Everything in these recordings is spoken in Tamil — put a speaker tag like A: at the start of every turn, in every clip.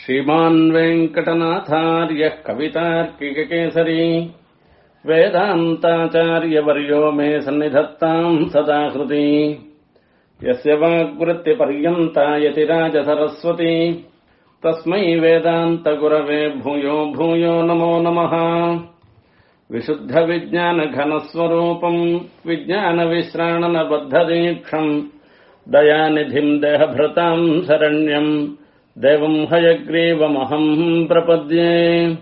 A: श्रीमान् वेङ्कटनाथार्यः कवितार्किककेसरी वेदान्ताचार्यवर्यो मे सन्निधत्ताम् सदा हृदि यस्य वाग्वृत्तिपर्यन्ता यतिराजसरस्वती तस्मै वेदान्तगुरवे भूयो भूयो नमो नमः विशुद्धविज्ञानघनस्वरूपम् विज्ञानविश्राणनबद्धदीक्षम् दयानिधिम् देहभृताम् शरण्यम् देवम् हयग्रीवमहम् प्रपद्ये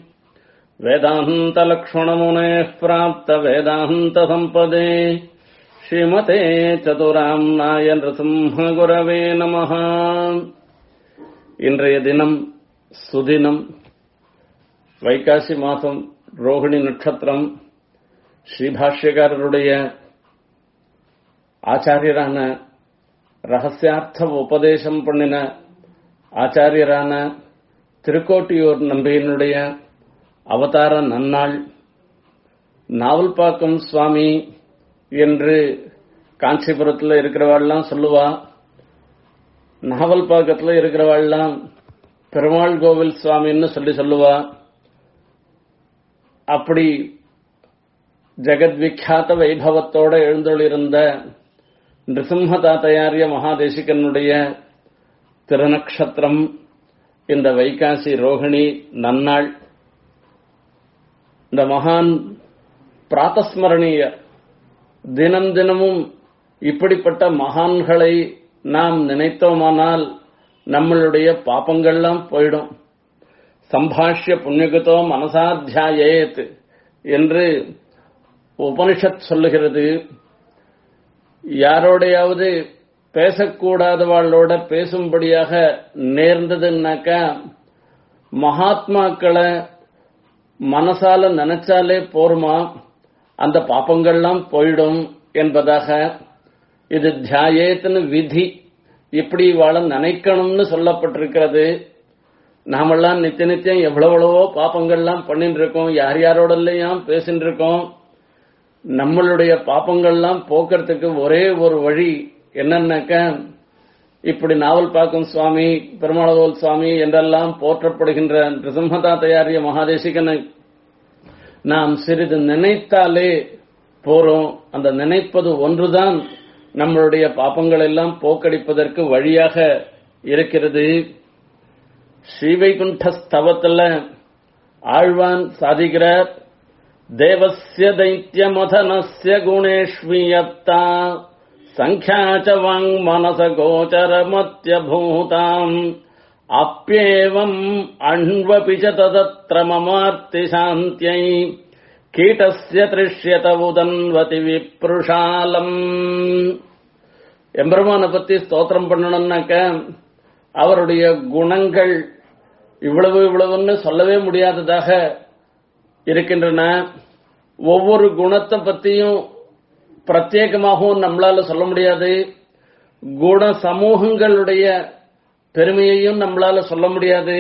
A: वेदान्तलक्ष्मणमुनेः प्राप्तवेदान्तसम्पदे श्रीमते चतुराम्नाय नृसिंहगुरवे நமः இன்றைய தினம் சுதினம் வைகாசி மாதம் ரோகிணி நட்சத்திரம் ஸ்ரீபாஷ்யக்காரருடைய ஆச்சாரியரான ரகசியார்த்த உபதேசம் பண்ணின ஆச்சாரியரான திருக்கோட்டியூர் நம்பியினுடைய அவதார நன்னாள் நாவல்பாக்கம் சுவாமி என்று காஞ்சிபுரத்தில் இருக்கிறவாள்லாம் சொல்லுவா நாவல்பாக்கத்தில் இருக்கிறவாள்லாம் பெருமாள் கோவில் சுவாமின்னு சொல்லி சொல்லுவா அப்படி ஜெகத்விக்யாத வைபவத்தோட எழுந்தொழிருந்த நிருசிம்மதாத்தையாரிய மகாதேசிகனுடைய திருநக்ஷத்திரம் இந்த வைகாசி ரோகிணி நன்னாள் இந்த மகான் பிராத்தஸ்மரணீய தினம் தினமும் இப்படிப்பட்ட மகான்களை நாம் நினைத்தோமானால் நம்மளுடைய பாப்பங்கள்லாம் போயிடும் சம்பாஷ்ய புண்ணியகத்தோ மனசாத்தியாயேத் என்று உபனிஷத் சொல்லுகிறது யாரோடையாவது பேசக்கூடாதவாளோட பேசும்படியாக நேர்ந்ததுன்னாக்கா மகாத்மாக்களை மனசால நினைச்சாலே போருமா அந்த பாப்பங்கள்லாம் போயிடும் என்பதாக இது தியாயேத்துன்னு விதி இப்படி வாழ நினைக்கணும்னு சொல்லப்பட்டிருக்கிறது நாமெல்லாம் நித்திய நித்தியம் எவ்வளவோ பாப்பங்கள்லாம் பண்ணிட்டு இருக்கோம் யார் யாரோடலாம் பேசிட்டு இருக்கோம் நம்மளுடைய பாப்பங்கள்லாம் போக்குறதுக்கு ஒரே ஒரு வழி என்னன்னாக்க இப்படி நாவல் பாக்கும் சுவாமி பெருமாளவோல் சுவாமி என்றெல்லாம் போற்றப்படுகின்ற நிருசிம்மதா தயாரிய மகாதேசிகனை நாம் சிறிது நினைத்தாலே போறோம் அந்த நினைப்பது ஒன்றுதான் நம்மளுடைய பாப்பங்கள் எல்லாம் போக்கடிப்பதற்கு வழியாக இருக்கிறது ஸ்ரீவைகுண்ட ஸ்தவத்துல ஆழ்வான் சாதிக்கிறார் தேவசிய தைத்தியமதனஸ்ய குணேஷ்வியத்தா சங்கியாச்ச வாங் மனச கோச்சரமத்யபூதாம் அப்பியேவம் அண்வபி ச ததத்ர மமார்த்தி சாந்தியை கீட்டஸ்ய திருஷ்யத உதன்வதி விப்ருஷாலம் எம்பெருமானை பத்தி ஸ்தோத்திரம் பண்ணணும்னாக்க அவருடைய குணங்கள் இவ்வளவு இவ்வளவுன்னு சொல்லவே முடியாததாக இருக்கின்றன ஒவ்வொரு குணத்தை பத்தியும் பிரத்யேகமாகவும் நம்மளால சொல்ல முடியாது குண சமூகங்களுடைய பெருமையையும் நம்மளால சொல்ல முடியாது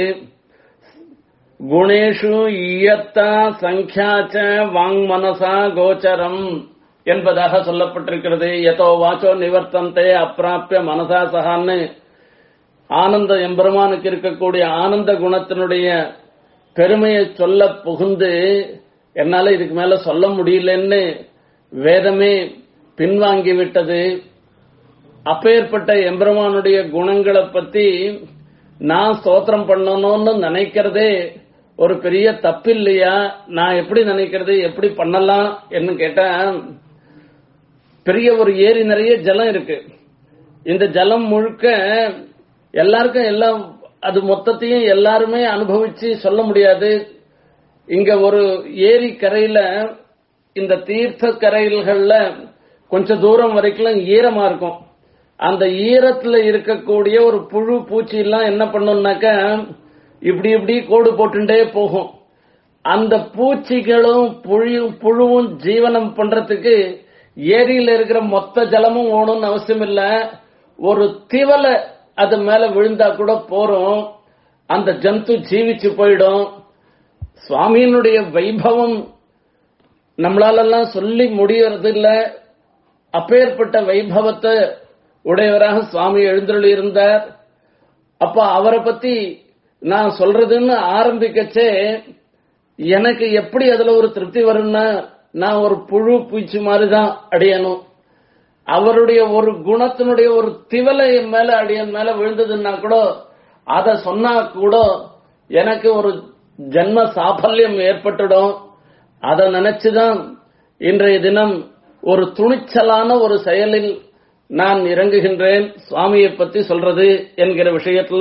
A: குணேஷு இயத்தா சங்கியாச்ச வாங் மனசா கோச்சரம் என்பதாக சொல்லப்பட்டிருக்கிறது எதோ வாச்சோ நிவர்த்தந்தே அப்பிராப்பிய மனசா சகான்னு ஆனந்த எம்பெருமானுக்கு இருக்கக்கூடிய ஆனந்த குணத்தினுடைய பெருமையை சொல்ல புகுந்து என்னால இதுக்கு மேல சொல்ல முடியலன்னு வேதமே பின்வாங்கி விட்டது அப்பேற்பட்ட எம்பெருமானுடைய குணங்களை பத்தி நான் ஸ்தோத்திரம் பண்ணணும்னு நினைக்கிறதே ஒரு பெரிய தப்பு இல்லையா நான் எப்படி நினைக்கிறது எப்படி பண்ணலாம் என்று கேட்டா பெரிய ஒரு ஏரி நிறைய ஜலம் இருக்கு இந்த ஜலம் முழுக்க எல்லாருக்கும் எல்லாம் அது மொத்தத்தையும் எல்லாருமே அனுபவிச்சு சொல்ல முடியாது இங்க ஒரு ஏரி கரையில இந்த தீர்த்த கரையில்கள்ல கொஞ்ச தூரம் வரைக்கும் ஈரமா இருக்கும் அந்த ஈரத்துல இருக்கக்கூடிய ஒரு புழு பூச்சி எல்லாம் என்ன பண்ணும்னாக்க இப்படி இப்படி கோடு போட்டுட்டே போகும் அந்த பூச்சிகளும் புழியும் புழுவும் ஜீவனம் பண்றதுக்கு ஏரியில இருக்கிற மொத்த ஜலமும் ஓணும்னு அவசியம் இல்ல ஒரு திவலை அது மேல விழுந்தா கூட போறோம் அந்த ஜந்து ஜீவிச்சு போயிடும் சுவாமியினுடைய வைபவம் நம்மளாலெல்லாம் சொல்லி முடியறது இல்ல அப்பேற்பட்ட வைபவத்தை உடையவராக சுவாமி எழுந்தருளி இருந்தார் அப்ப அவரை பத்தி நான் சொல்றதுன்னு ஆரம்பிக்கச்சே எனக்கு எப்படி அதுல ஒரு திருப்தி வரும்னா நான் ஒரு புழு பூச்சி மாதிரிதான் அடையணும் அவருடைய ஒரு குணத்தினுடைய ஒரு திவலை என் மேல அடியன் மேல விழுந்ததுன்னா கூட அத சொன்னா கூட எனக்கு ஒரு ஜென்ம சாபல்யம் ஏற்பட்டுடும் அதை நினைச்சுதான் இன்றைய தினம் ஒரு துணிச்சலான ஒரு செயலில் நான் இறங்குகின்றேன் சுவாமியை பத்தி சொல்றது என்கிற விஷயத்துல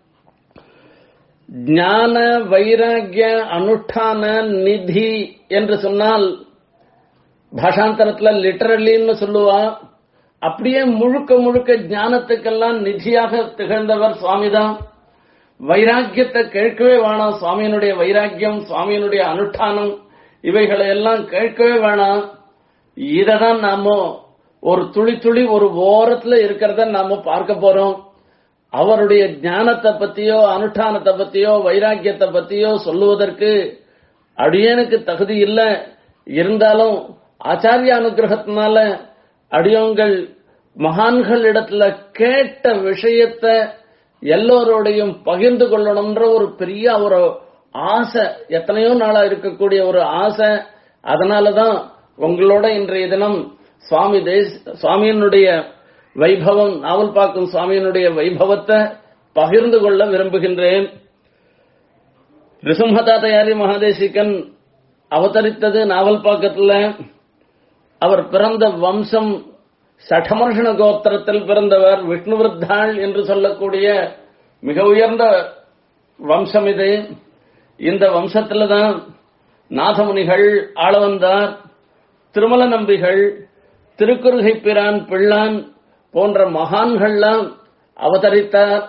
A: ஞான வைராகிய அனுஷ்டான நிதி என்று சொன்னால் பாஷாந்தரத்துல லிட்டரலின்னு சொல்லுவா அப்படியே முழுக்க முழுக்க ஞானத்துக்கெல்லாம் நிதியாக திகழ்ந்தவர் சுவாமிதான் வைராக்கியத்தை கேட்கவே வேணாம் சுவாமியினுடைய வைராக்கியம் சுவாமியினுடைய அனுஷ்டானம் இவைகளை எல்லாம் கேட்கவே வேணாம் இததான் நாம ஒரு துளி துளி ஒரு ஓரத்துல இருக்கிறத நாம பார்க்க போறோம் அவருடைய ஞானத்தை பத்தியோ அனுஷ்டானத்தை பத்தியோ வைராக்கியத்தை பத்தியோ சொல்லுவதற்கு அடியனுக்கு தகுதி இல்லை இருந்தாலும் ஆச்சாரிய அனுகிரகத்தினால அடியோங்கள் மகான்கள் இடத்துல கேட்ட விஷயத்தை எல்லோரோடையும் பகிர்ந்து கொள்ளணும்ன்ற ஒரு பெரிய ஒரு ஆசை எத்தனையோ நாளா இருக்கக்கூடிய ஒரு ஆசை அதனாலதான் உங்களோட இன்றைய தினம் சுவாமி தேஸ் சுவாமியினுடைய வைபவம் நாவல் பார்க்கும் சுவாமியினுடைய வைபவத்தை பகிர்ந்து கொள்ள விரும்புகின்றேன் ரிசும்பதாதையாரி மகாதேசிகன் அவதரித்தது நாவல் பாக்கத்துல அவர் பிறந்த வம்சம் சடமர்ஷண கோத்திரத்தில் பிறந்தவர் விஷ்ணுவிருத்தாள் என்று சொல்லக்கூடிய மிக உயர்ந்த வம்சம் இது இந்த வம்சத்துல தான் நாதமுனிகள் ஆளவந்தார் திருமல நம்பிகள் திருக்குறுகை பிரான் பிள்ளான் போன்ற மகான்கள்லாம் அவதரித்தார்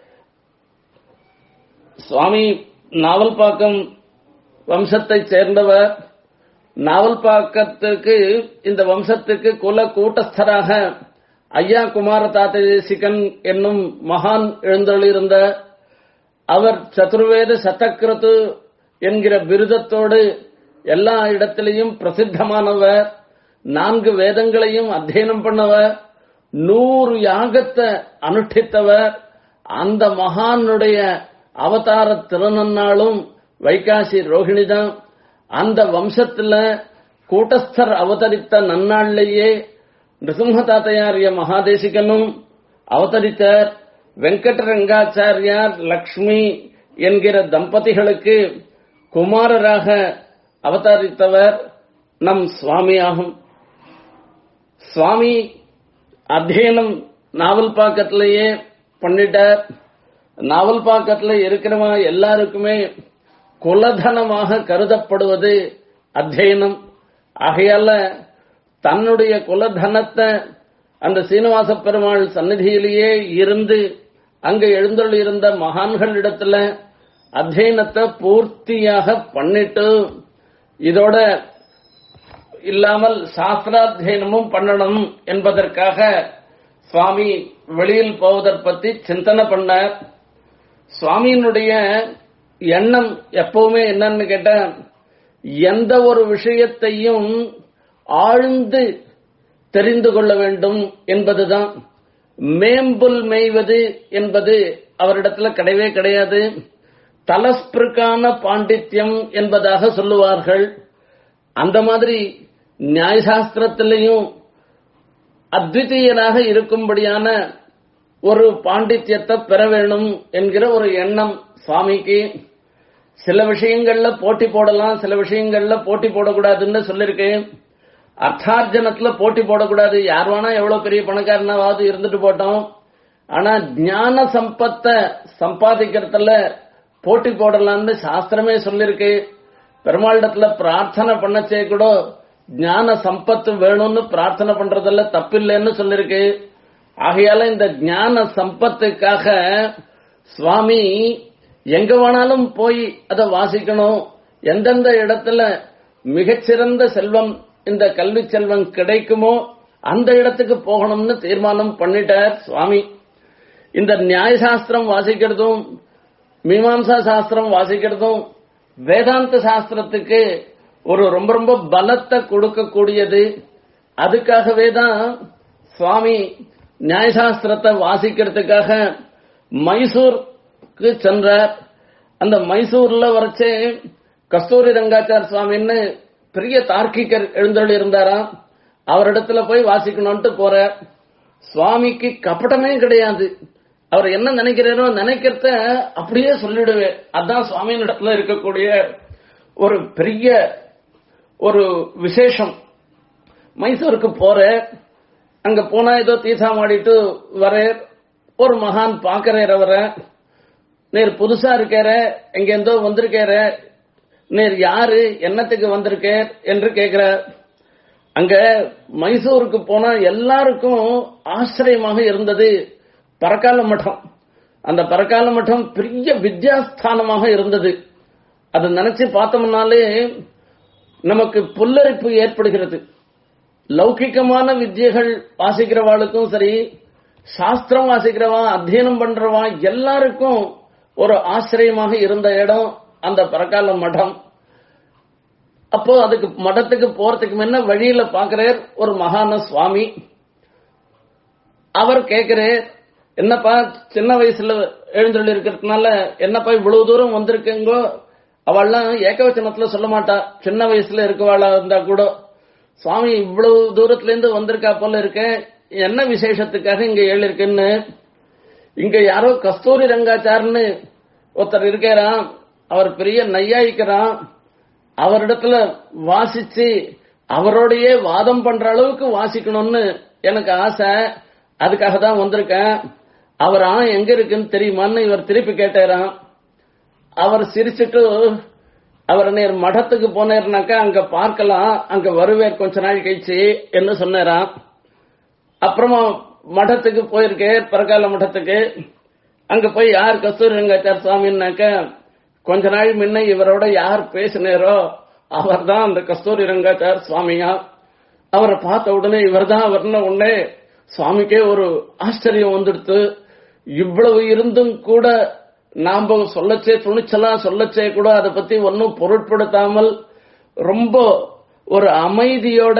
A: சுவாமி நாவல்பாக்கம் வம்சத்தைச் சேர்ந்தவர் நாவல்பாக்கத்துக்கு இந்த வம்சத்துக்கு குல கூட்டஸ்தராக ஐயா குமார தாத்தேசிகன் என்னும் மகான் எழுந்தொழிருந்த அவர் சதுர்வேத சதக்கிரது என்கிற விருதத்தோடு எல்லா இடத்திலையும் பிரசித்தமானவர் நான்கு வேதங்களையும் அத்தியனம் பண்ணவர் நூறு யாகத்தை அனுஷ்டித்தவர் அந்த மகானுடைய அவதார திருநன்னாளும் வைகாசி ரோஹிணிதான் அந்த வம்சத்துல கூட்டஸ்தர் அவதரித்த நன்னாள்லேயே நிருசிம்ம தாத்தையாரிய மகாதேசிகனும் அவதரித்தார் வெங்கடரங்காச்சாரியார் லக்ஷ்மி என்கிற தம்பதிகளுக்கு குமாரராக அவதரித்தவர் நம் சுவாமியாகும் சுவாமி அத்தியனம் நாவல் பாக்கத்திலேயே பண்ணிட்டார் நாவல் பாக்கத்துல இருக்கிறவங்க எல்லாருக்குமே குலதனமாக கருதப்படுவது அத்தியனம் ஆகையால தன்னுடைய குலதனத்தை அந்த சீனிவாச பெருமாள் சந்நிதியிலேயே இருந்து அங்க எழுந்தொள்ளி இருந்த மகான்கள் இடத்துல அத்தியனத்தை பூர்த்தியாக பண்ணிட்டு இதோட இல்லாமல் சாஸ்திராத்தியனமும் பண்ணணும் என்பதற்காக சுவாமி வெளியில் போவதற் பத்தி சிந்தனை பண்ணார் சுவாமியினுடைய எண்ணம் எப்பவுமே என்னன்னு கேட்ட எந்த ஒரு விஷயத்தையும் ஆழ்ந்து தெரிந்து கொள்ள வேண்டும் என்பதுதான் மேம்புல் மேய்வது என்பது அவரிடத்துல கிடையவே கிடையாது தலஸ்பிருக்கான பாண்டித்யம் என்பதாக சொல்லுவார்கள் அந்த மாதிரி நியாயசாஸ்திரத்திலையும் அத்விதீயனாக இருக்கும்படியான ஒரு பாண்டித்யத்தை பெற வேணும் என்கிற ஒரு எண்ணம் சுவாமிக்கு சில விஷயங்கள்ல போட்டி போடலாம் சில விஷயங்கள்ல போட்டி போடக்கூடாதுன்னு சொல்லிருக்கேன் அர்த்தார்ஜனத்துல போட்டி போடக்கூடாது யார் வேணா எவ்வளவு பெரிய பணக்காரனாவது இருந்துட்டு போட்டோம் ஆனா ஞான சம்பத்தை சம்பாதிக்கிறதுல போட்டி போடலாம்னு சாஸ்திரமே சொல்லிருக்கு பெருமாளிடத்துல பிரார்த்தனை பண்ணச்சே கூட ஞான சம்பத்து வேணும்னு பிரார்த்தனை பண்றதுல தப்பில்லைன்னு சொல்லிருக்கு ஆகையால இந்த ஞான சம்பத்துக்காக சுவாமி எங்க வேணாலும் போய் அதை வாசிக்கணும் எந்தெந்த இடத்துல மிகச்சிறந்த செல்வம் இந்த கல்வி செல்வம் கிடைக்குமோ அந்த இடத்துக்கு போகணும்னு தீர்மானம் பண்ணிட்டார் சுவாமி இந்த நியாயசாஸ்திரம் வாசிக்கிறதும் மீமாம்சா சாஸ்திரம் வாசிக்கிறதும் வேதாந்த சாஸ்திரத்துக்கு ஒரு ரொம்ப ரொம்ப பலத்தை கொடுக்கக்கூடியது அதுக்காகவே தான் சுவாமி நியாயசாஸ்திரத்தை வாசிக்கிறதுக்காக மைசூருக்கு சென்றார் அந்த மைசூர்ல வரைச்சே கஸ்தூரி ரங்காச்சார் சுவாமின்னு பெரிய தார்க்கிகர் எழுந்தொழி இருந்தாராம் அவரிடத்துல போய் வாசிக்கணும்ட்டு போற சுவாமிக்கு கபடமே கிடையாது அவர் என்ன நினைக்கிறாரோ நினைக்கிறத அப்படியே சொல்லிடுவேன் அதான் சுவாமியின் இடத்துல இருக்கக்கூடிய ஒரு பெரிய ஒரு விசேஷம் மைசூருக்கு போற அங்க போனா ஏதோ தீசா மாடிட்டு வர ஒரு மகான் பாக்குறார் அவரை நேர் புதுசா இருக்கார எங்க எந்தோ வந்திருக்கார நேர் யாரு என்னத்துக்கு வந்திருக்கார் என்று கேட்கிறார் அங்க மைசூருக்கு போனா எல்லாருக்கும் ஆச்சரியமாக இருந்தது பரக்கால மடம் அந்த பரக்கால மடம் பெரிய வித்யாஸ்தானமாக இருந்தது அதை நினைச்சு பார்த்தோம்னாலே நமக்கு புல்லரிப்பு ஏற்படுகிறது லௌகிக்கமான வித்தியைகள் வாசிக்கிறவாளுக்கும் சரி சாஸ்திரம் வாசிக்கிறவா அத்தியனம் பண்றவா எல்லாருக்கும் ஒரு ஆச்சரியமாக இருந்த இடம் அந்த பரக்கால மடம் அப்போ அதுக்கு மடத்துக்கு போறதுக்கு முன்ன வழியில பாக்குறார் ஒரு மகான சுவாமி அவர் கேக்குறார் என்னப்பா சின்ன வயசுல எழுந்தொழி இருக்கிறதுனால என்னப்பா இவ்வளவு தூரம் வந்திருக்கீங்கோ அவள்லாம் ஏகவச்சனத்துல சொல்ல மாட்டா சின்ன வயசுல இருக்கவாளா இருந்தா கூட சுவாமி இவ்வளவு தூரத்துல இருந்து வந்திருக்கா போல இருக்க என்ன விசேஷத்துக்காக இங்க ஏழு இருக்குன்னு இங்க யாரோ கஸ்தூரி ரங்காச்சார்னு ஒருத்தர் இருக்காராம் அவர் பெரிய நையாயிக்கிறான் அவரிடத்துல வாசிச்சு அவரோடையே வாதம் பண்ற அளவுக்கு வாசிக்கணும்னு எனக்கு ஆசை அதுக்காக தான் வந்திருக்கேன் அவர் ஆ எங்க இருக்குன்னு தெரியுமான்னு இவர் திருப்பி கேட்டாராம் அவர் சிரிச்சிட்டு அவர் நேர் மடத்துக்கு போனேர்னாக்கா அங்க பார்க்கலாம் அங்க வருவேர் கொஞ்ச நாள் கழிச்சு என்று சொன்னாராம் அப்புறமா மடத்துக்கு போயிருக்கேன் பரகால மடத்துக்கு அங்க போய் யார் கஸ்தூரி ரங்காச்சார் சுவாமின்னாக்க கொஞ்ச நாள் முன்ன இவரோட யார் பேசினாரோ அவர் தான் அந்த கஸ்தூரி ரங்காச்சார் சுவாமியா அவரை பார்த்த உடனே இவர் தான் அவர்னு உடனே சுவாமிக்கே ஒரு ஆச்சரியம் வந்துடுத்து இவ்வளவு இருந்தும் கூட நாம சொல்லச்சே துணிச்சலா சொல்லச்சே கூட அதை பத்தி ஒன்னும் பொருட்படுத்தாமல் ரொம்ப ஒரு அமைதியோட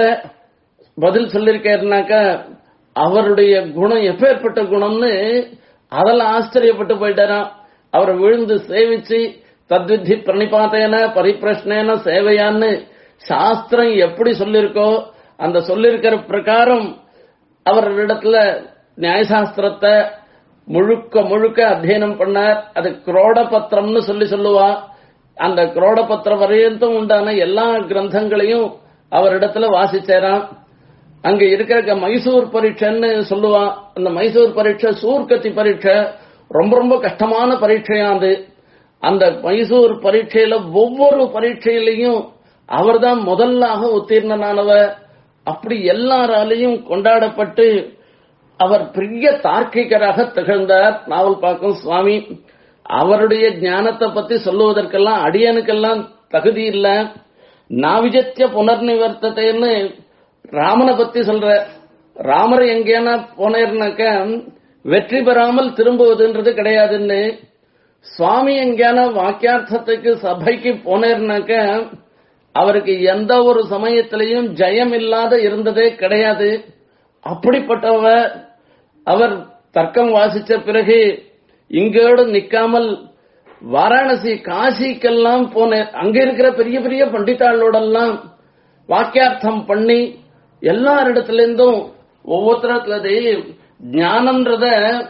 A: பதில் சொல்லிருக்காருனாக்கா அவருடைய குணம் எப்பேற்பட்ட குணம்னு அதெல்லாம் ஆச்சரியப்பட்டு போயிட்டாராம் அவரை விழுந்து சேவிச்சு தத்வித்தி பிரணிபாத்தேன பரிப்பிரஷ்னேன சேவையான்னு சாஸ்திரம் எப்படி சொல்லிருக்கோ அந்த சொல்லிருக்கிற பிரகாரம் அவரிடத்துல நியாயசாஸ்திரத்தை முழுக்க முழுக்க அத்தியனம் பண்ணார் அது குரோட பத்திரம்னு சொல்லி சொல்லுவா அந்த குரோட பத்திரம் வரையந்தும் உண்டான எல்லா கிரந்தங்களையும் அவரிடத்துல வாசிச்சாராம் அங்க இருக்கிற மைசூர் பரீட்சைன்னு சொல்லுவான் அந்த மைசூர் பரீட்சை சூர்கத்தி பரீட்சை ரொம்ப ரொம்ப கஷ்டமான பரீட்சையா அது அந்த மைசூர் பரீட்சையில ஒவ்வொரு பரீட்சையிலையும் அவர்தான் முதல்லாக உத்தீர்ணனானவர் அப்படி எல்லாராலையும் கொண்டாடப்பட்டு அவர் பெரிய தார்க்கிகராக திகழ்ந்தார் நாவல் பார்க்கும் சுவாமி அவருடைய ஞானத்தை பத்தி சொல்லுவதற்கெல்லாம் அடியனுக்கெல்லாம் தகுதி இல்ல நாவிஜத்திய புனர்நிவர்த்தத்தைன்னு ராமனை பத்தி சொல்ற ராமர் எங்கேனா போனேர்னாக்க வெற்றி பெறாமல் திரும்புவதுன்றது கிடையாதுன்னு சுவாமி எங்கேயான வாக்கியார்த்தத்துக்கு சபைக்கு போனேர்னாக்க அவருக்கு எந்த ஒரு சமயத்திலையும் ஜெயம் இல்லாத இருந்ததே கிடையாது அப்படிப்பட்டவர் அவர் தர்க்கம் வாசிச்ச பிறகு இங்கோடு நிக்காமல் வாராணசி காசிக்கெல்லாம் போனேன் அங்க இருக்கிற பெரிய பெரிய பண்டிதாளோடெல்லாம் வாக்கியார்த்தம் பண்ணி எல்லாரிடத்துல இருந்தும் ஒவ்வொருத்தரத்துல ஞானம்ன்றத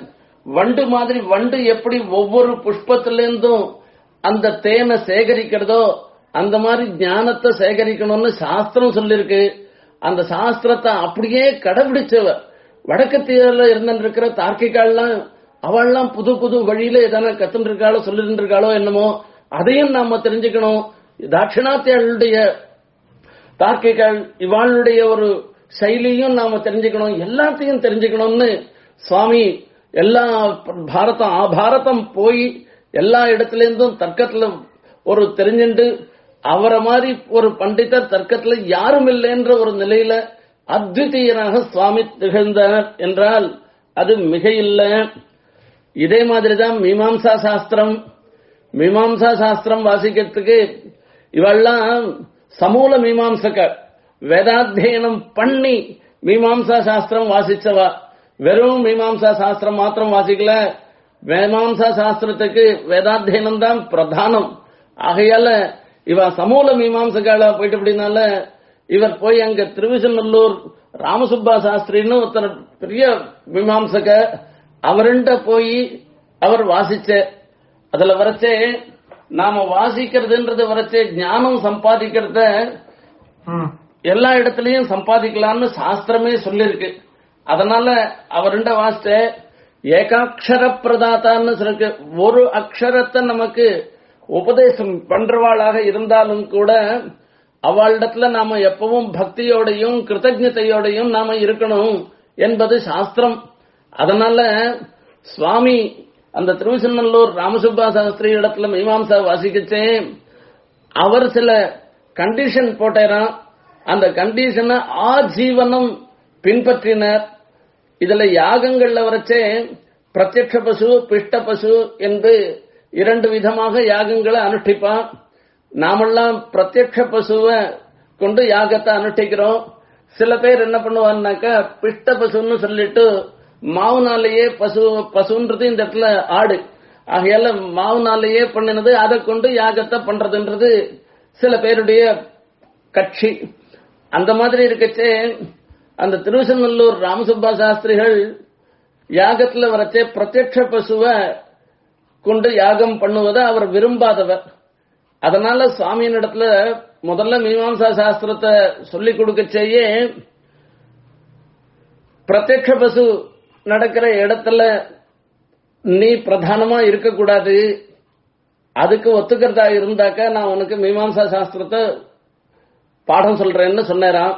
A: வண்டு மாதிரி வண்டு எப்படி ஒவ்வொரு புஷ்பத்திலிருந்தும் அந்த தேனை சேகரிக்கிறதோ அந்த மாதிரி ஞானத்தை சேகரிக்கணும்னு சாஸ்திரம் சொல்லிருக்கு அந்த சாஸ்திரத்தை அப்படியே கடைபிடிச்சவர் வடக்கத்தியர்ல இருந்திருக்கிற தார்க்கிகால்லாம் அவள்லாம் புது புது வழியில எதனா கத்துட்டு இருக்காளோ சொல்லிட்டு இருக்காளோ என்னமோ அதையும் நாம தெரிஞ்சுக்கணும் தாட்சிணாத்தியர்களுடைய தார்க்கிகள் இவாளுடைய ஒரு சைலியும் நாம தெரிஞ்சுக்கணும் எல்லாத்தையும் தெரிஞ்சுக்கணும்னு சுவாமி எல்லா பாரதம் ஆபாரதம் போய் எல்லா இடத்துல இருந்தும் தர்க்கத்துல ஒரு தெரிஞ்சுண்டு அவரை மாதிரி ஒரு பண்டிதர் தர்க்கத்துல யாரும் இல்லைன்ற ஒரு நிலையில அத்விதீயனாக சுவாமி திகழ்ந்தார் என்றால் அது மிக இல்லை இதே மாதிரிதான் மீமாம்சா சாஸ்திரம் மீமாம்சா சாஸ்திரம் வாசிக்கிறதுக்கு இவெல்லாம் சமூல மீமாம்சக வேதாத்தியனம் பண்ணி மீமாம்சா சாஸ்திரம் வாசிச்சவா வெறும் மீமாம்சா சாஸ்திரம் மாத்திரம் வாசிக்கல வேதாந்தா சாஸ்திரத்துக்கு வேதாத்தியனம் தான் பிரதானம் ஆகையால இவ சமூல மீமாம்சகால போயிட்டு அப்படின்னால இவர் போய் அங்க திருவிசநல்லூர் ராமசுப்பா சாஸ்திரின்னு ஒருத்தர் பெரிய மீமாம்சக அவருண்ட போய் அவர் வாசிச்ச அதுல வரைச்சே நாம வாசிக்கிறதுன்றது வரைச்சே ஞானம் சம்பாதிக்கிறத
B: ம்
A: எல்லா இடத்துலயும் சம்பாதிக்கலாம்னு சாஸ்திரமே சொல்லிருக்கு அதனால அவருண்ட வாசிச்ச ஏகாட்சர பிரதாத்தான்னு சொல்லிருக்கு ஒரு அக்ஷரத்தை நமக்கு உபதேசம் பண்றவாளாக இருந்தாலும் கூட அவளிடத்துல நாம எப்பவும் பக்தியோடையும் கிருத்தஜதையோடையும் நாம இருக்கணும் என்பது சாஸ்திரம் அதனால சுவாமி அந்த திருவிசநல்லூர் ராமசுப்பா சாஸ்திரி இடத்துல மீமாம்சா வாசிக்கச்சே அவர் சில கண்டிஷன் போட்டாராம் அந்த கண்டிஷனை ஆஜீவனம் பின்பற்றினர் இதுல யாகங்கள்ல வரைச்சே பிரத்யக்ஷ பசு பிஷ்ட பசு என்று இரண்டு விதமாக யாகங்களை அனுஷ்டிப்பான் நாமெல்லாம் பிரத்யக்ஷ பசுவை கொண்டு யாகத்தை அனுஷ்டிக்கிறோம் சில பேர் என்ன பண்ணுவான்னாக்கா பிஷ்ட பசுன்னு சொல்லிட்டு மாவுனாலேயே பசு பசுன்றது இந்த இடத்துல ஆடு ஆகையால மாவுனாலேயே பண்ணினது அதை கொண்டு யாகத்தை பண்றதுன்றது சில பேருடைய கட்சி அந்த மாதிரி இருக்கச்சே அந்த திருவசநல்லூர் ராமசுப்பா சாஸ்திரிகள் யாகத்துல வரச்சே பிரத்யக்ஷ பசுவை கொண்டு யாகம் பண்ணுவதை அவர் விரும்பாதவர் அதனால சுவாமியின் இடத்துல முதல்ல மீமாம்சா சாஸ்திரத்தை சொல்லிக் கொடுக்கச்சேயே பிரத்யக்ஷ பசு நடக்கிற இடத்துல நீ பிரதானமா இருக்கக்கூடாது அதுக்கு ஒத்துக்கிறதா இருந்தாக்க நான் உனக்கு மீமாம்சா சாஸ்திரத்தை பாடம் சொல்றேன்னு சொன்னேராம்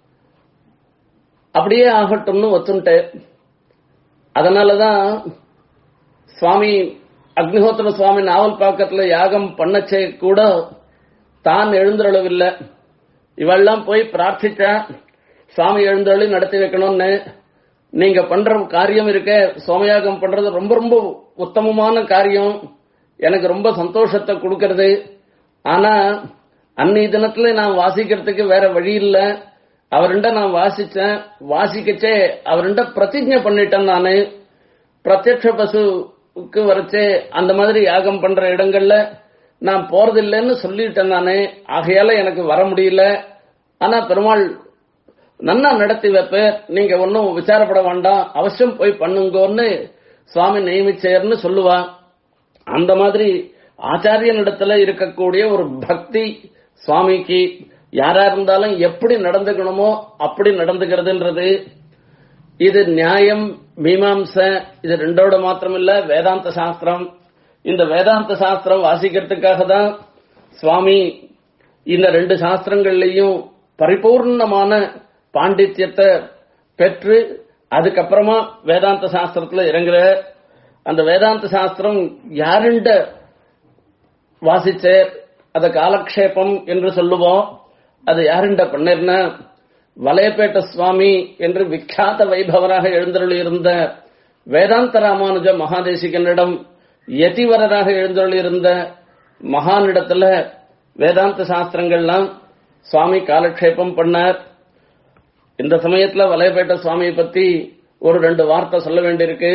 A: அப்படியே ஆகட்டும்னு ஒத்துன்ட்டேன் அதனாலதான் சுவாமி அக்னிஹோத்திர சுவாமி நாவல் பாக்கத்துல யாகம் பண்ணச்சே கூட தான் எழுந்தருளவில்லை இவெல்லாம் போய் பிரார்த்திச்சா சுவாமி எழுந்தருளி நடத்தி வைக்கணும்னு நீங்க பண்ற காரியம் இருக்க சோமயாகம் பண்றது ரொம்ப ரொம்ப உத்தமமான காரியம் எனக்கு ரொம்ப சந்தோஷத்தை கொடுக்கறது ஆனா அன்னைய தினத்துல நான் வாசிக்கிறதுக்கு வேற வழி இல்ல அவருண்ட நான் வாசிச்சேன் வாசிக்கச்சே அவருண்ட பிரதிஜை பண்ணிட்டேன் நானு பிரத்யக்ஷ பசுக்கு வரைச்சே அந்த மாதிரி யாகம் பண்ற இடங்கள்ல நான் போறதில்லைன்னு சொல்லிட்டேன் நானே ஆகையால எனக்கு வர முடியல ஆனா பெருமாள் நன்னா நடத்தி வைப்ப நீங்க ஒன்னும் விசாரப்பட வேண்டாம் அவசியம் போய் பண்ணுங்கன்னு சுவாமி நியமிச்சேர்னு சொல்லுவா அந்த மாதிரி ஆச்சாரியனிடத்துல இருக்கக்கூடிய ஒரு பக்தி சுவாமிக்கு யாரா இருந்தாலும் எப்படி நடந்துக்கணுமோ அப்படி நடந்துக்கிறதுன்றது இது நியாயம் மீமாம்ச இது ரெண்டோட மாத்திரமில்ல வேதாந்த சாஸ்திரம் இந்த வேதாந்த சாஸ்திரம் வாசிக்கிறதுக்காக தான் சுவாமி இந்த ரெண்டு சாஸ்திரங்கள்லயும் பரிபூர்ணமான பாண்டித்யத்தை பெற்று அதுக்கப்புறமா வேதாந்த சாஸ்திரத்துல இறங்குற அந்த வேதாந்த சாஸ்திரம் யாருண்ட வாசிச்ச அத காலக்ஷேபம் என்று சொல்லுவோம் அது யாருண்ட பண்ணிருந்தா வலையப்பேட்ட சுவாமி என்று விख्यात வைபவராக எழுந்தருளி இருந்த வேதாந்த ராமானுஜ மகாதேசிகனிடம் யதிவரராக எழுந்தருளி இருந்த மகானிடத்துல வேதாந்த சாஸ்திரங்கள்லாம் சுவாமி காலக்ஷேபம் பண்ணார் இந்த சமயத்துல வலையப்பேட்ட சுவாமியை பத்தி ஒரு ரெண்டு வார்த்தை சொல்ல வேண்டியிருக்கு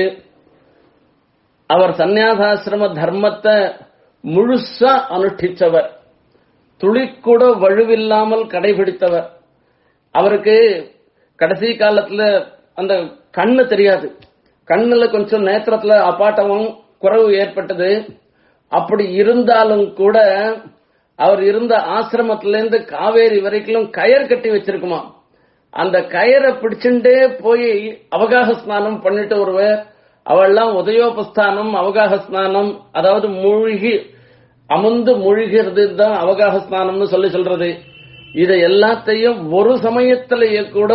A: அவர் சந்நியாசாசிரம தர்மத்தை முழுசா அனுஷ்டிச்சவர் துளிக்கூட வலுவில்லாமல் கடைபிடித்தவர் அவருக்கு கடைசி காலத்துல அந்த கண்ணு தெரியாது கண்ணுல கொஞ்சம் நேத்திரத்துல அப்பாட்டமும் குறைவு ஏற்பட்டது அப்படி இருந்தாலும் கூட அவர் இருந்த ஆசிரமத்திலேருந்து காவேரி வரைக்கும் கயர் கட்டி வச்சிருக்குமா அந்த கயரை பிடிச்சுட்டே போய் அவகாக ஸ்நானம் பண்ணிட்டு வருவர் அவள்லாம் உதயோபஸ்தானம் அவகாக ஸ்நானம் அதாவது மூழ்கி அமர்ந்து மூழ்கிறது தான் அவகாக ஸ்நானம்னு சொல்லி சொல்றது இதை எல்லாத்தையும் ஒரு சமயத்திலேயே கூட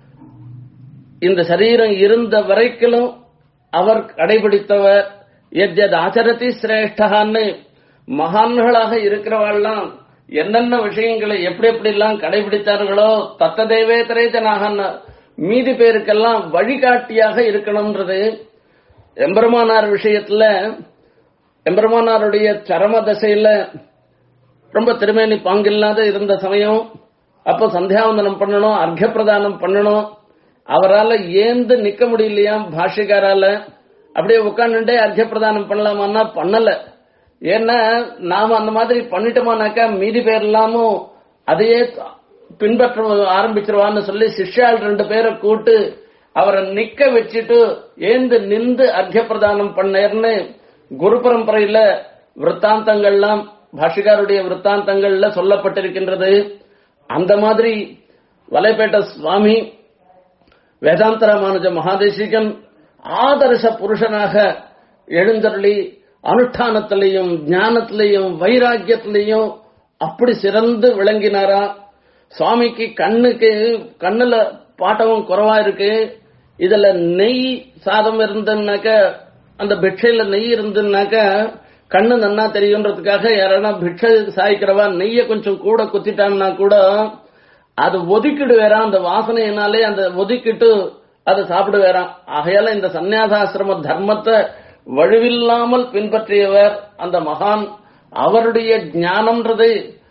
A: இந்த சரீரம் இருந்த வரைக்கும் அவர் கடைபிடித்தவர் எத் ஆச்சரதி சிரேஷ்டகான்னு மகான்களாக இருக்கிறவாள்லாம் என்னென்ன விஷயங்களை எப்படி எப்படி எல்லாம் கடைபிடித்தார்களோ தத்த தேவேதரேஜனாக மீதி பேருக்கெல்லாம் வழிகாட்டியாக இருக்கணும்ன்றது எம்பெருமானார் விஷயத்துல எம்பெருமானாருடைய சரம தசையில ரொம்ப திருமேனி பாங்கில்லாத இருந்த சமயம் அப்போ சந்தியாவந்தனம் பண்ணணும் அர்க்க பிரதானம் பண்ணணும் அவரால ஏந்து நிக்க முடியலையாம் பாஷ்யக்காரால அப்படியே உட்காந்துட்டே அர்த்த பிரதானம் பண்ணலாமான்னா பண்ணல ஏன்னா நாம அந்த மாதிரி பண்ணிட்டோமானாக்கா மீதி பேர் எல்லாமும் அதையே பின்பற்ற ஆரம்பிச்சிருவான்னு சொல்லி சிஷ்யால் ரெண்டு பேரை கூட்டு அவரை நிக்க வச்சுட்டு ஏந்து நின்று அர்த்த பிரதானம் பண்ணேர்னு குரு பரம்பரையில விற்த்தாந்தங்கள்லாம் பாஷிகாருடைய விற்த்தாந்தங்கள்ல சொல்லப்பட்டிருக்கின்றது அந்த மாதிரி வலைப்பேட்ட சுவாமி வேதாந்த ராமானுஜ மகாதேசிகன் ஆதர்ச புருஷனாக எழுந்தருளி அனுஷ்டானத்திலையும் ஞானத்திலையும் வைராக்கியத்திலையும் அப்படி சிறந்து விளங்கினாரா சுவாமிக்கு கண்ணுக்கு கண்ணுல பாட்டவும் குறைவா இருக்கு இதுல நெய் சாதம் இருந்துன்னாக்க அந்த பிக்ஷையில நெய் இருந்துன்னாக்க கண்ணு நன்னா தெரியுன்றதுக்காக யாரானா பிக்ஷை சாய்க்கிறவா நெய்ய கொஞ்சம் கூட குத்திட்டான்னா கூட அது ஒதுக்கிடு வேறாம் அந்த வாசனையினாலே அந்த ஒதுக்கிட்டு அதை சாப்பிடு வேறாம் ஆகையால இந்த சந்நியாசாசிரம தர்மத்தை வலுவில்லாமல் பின்பற்றியவர் அந்த மகான் அவருடைய ஞானம்ன்றது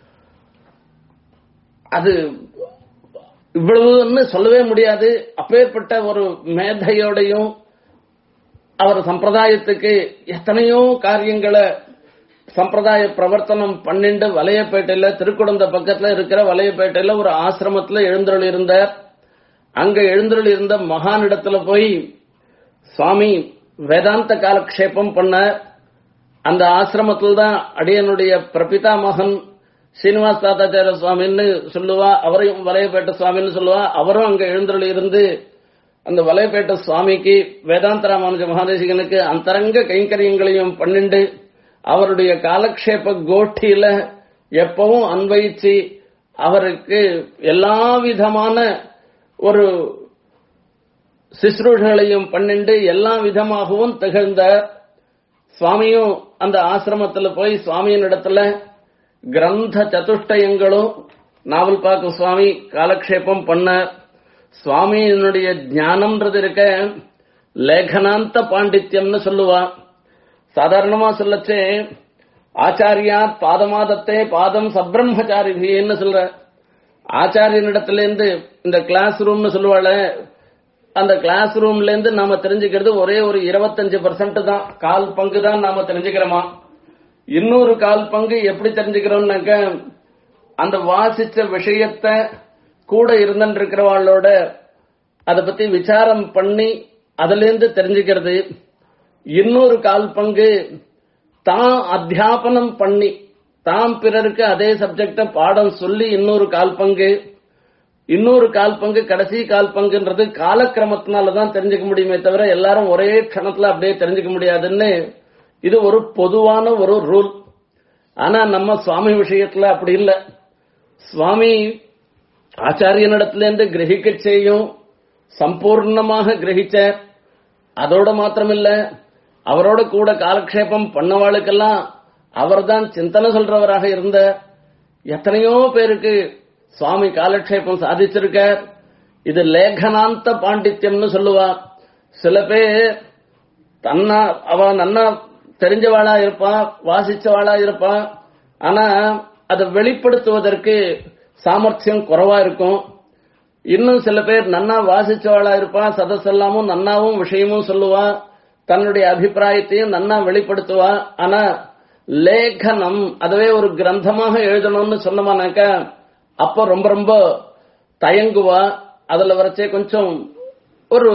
A: அது இவ்வளவுன்னு சொல்லவே முடியாது அப்பேற்பட்ட ஒரு மேதையோடையும் அவர் சம்பிரதாயத்துக்கு எத்தனையோ காரியங்களை சம்பிரதாய பிரவர்த்தனம் பன்னெண்டு வலையப்பேட்டையில திருக்குடந்த பக்கத்துல இருக்கிற வலையப்பேட்டையில ஒரு ஆசிரமத்துல எழுந்தருள் இருந்தார் அங்க எழுந்தருள் இருந்த மகானிடத்துல போய் சுவாமி வேதாந்த காலக்ஷேபம் பண்ண அந்த ஆசிரமத்தில் தான் அடியனுடைய பிரபிதா மகன் சீனிவாஸ் தாத்தாச்சாரிய சுவாமின்னு சொல்லுவா அவரையும் வலையப்பேட்ட சுவாமின்னு சொல்லுவா அவரும் அங்க எழுந்தருள் இருந்து அந்த வலையப்பேட்ட சுவாமிக்கு வேதாந்த ராமானுஜ மகாதேசிகனுக்கு அந்தரங்க கைங்கரியங்களையும் பன்னெண்டு அவருடைய காலக்ஷேப கோஷ்டியில எப்பவும் அன்வயிச்சு அவருக்கு எல்லா விதமான ஒரு சிசுருஷங்களையும் பன்னெண்டு எல்லா விதமாகவும் திகழ்ந்த சுவாமியும் அந்த ஆசிரமத்துல போய் சுவாமியின் இடத்துல கிரந்த சதுஷ்டயங்களும் நாவல் பாக்கு சுவாமி காலக்ஷேபம் பண்ண சுவாமியினுடைய ஞானம்ன்றது இருக்க லேகனாந்த பாண்டித்யம்னு சொல்லுவா சாதாரணமா சொல்லச்சே ஆச்சாரியா பாதமாதத்தே பாதம் சப்ரம்மச்சாரிபின்னு சொல்ற ஆச்சாரியனிடத்துல இருந்து இந்த கிளாஸ் ரூம்னு சொல்லுவாள் அந்த கிளாஸ் ரூம்ல இருந்து நாம தெரிஞ்சுக்கிறது ஒரே ஒரு இருபத்தஞ்சு பர்சன்ட் தான் கால் பங்கு தான் நாம தெரிஞ்சுக்கிறோமா இன்னொரு கால் பங்கு எப்படி தெரிஞ்சுக்கிறோம்னாக்க அந்த வாசிச்ச விஷயத்த கூட இருந்துட்டு இருக்கிறவாளோட அதை பத்தி விசாரம் பண்ணி அதுல இருந்து தெரிஞ்சுக்கிறது இன்னொரு கால் பங்கு தான் அத்தியாபனம் பண்ணி தாம் பிறருக்கு அதே சப்ஜெக்ட பாடம் சொல்லி இன்னொரு கால் பங்கு இன்னொரு கால் பங்கு கடைசி கால் பங்குன்றது காலக்கிரமத்தினாலதான் தெரிஞ்சுக்க முடியுமே தவிர எல்லாரும் ஒரே க்ஷணத்துல அப்படியே தெரிஞ்சுக்க முடியாதுன்னு இது ஒரு பொதுவான ஒரு ரூல் ஆனா நம்ம சுவாமி விஷயத்துல அப்படி இல்லை சுவாமி ஆச்சாரியனிடத்திலிருந்து கிரகிக்க செய்யும் சம்பூர்ணமாக கிரகிச்ச அதோட மாத்திரமில்ல அவரோட கூட காலக்ஷேபம் பண்ணவாளுக்கெல்லாம் அவர்தான் சிந்தனை சொல்றவராக இருந்த எத்தனையோ பேருக்கு சுவாமி காலக்ஷேபம் சாதிச்சிருக்கார் இது லேகனாந்த பாண்டித்யம்னு சொல்லுவா சில பேர் தன்னா அவ நன்னா தெரிஞ்சவாளா இருப்பா வாசிச்சவாளா இருப்பா ஆனா அதை வெளிப்படுத்துவதற்கு சாமர்த்தியம் குறைவா இருக்கும் இன்னும் சில பேர் நன்னா வாசிச்சவாளா இருப்பா சதசெல்லாமும் நன்னாவும் விஷயமும் சொல்லுவா தன்னுடைய அபிப்பிராயத்தையும் நன்னா வெளிப்படுத்துவா ஆனா லேகனம் அதுவே ஒரு கிரந்தமாக எழுதணும்னு சொன்னமானாக்கா அப்ப ரொம்ப ரொம்ப தயங்குவா அதுல வரைச்சே கொஞ்சம் ஒரு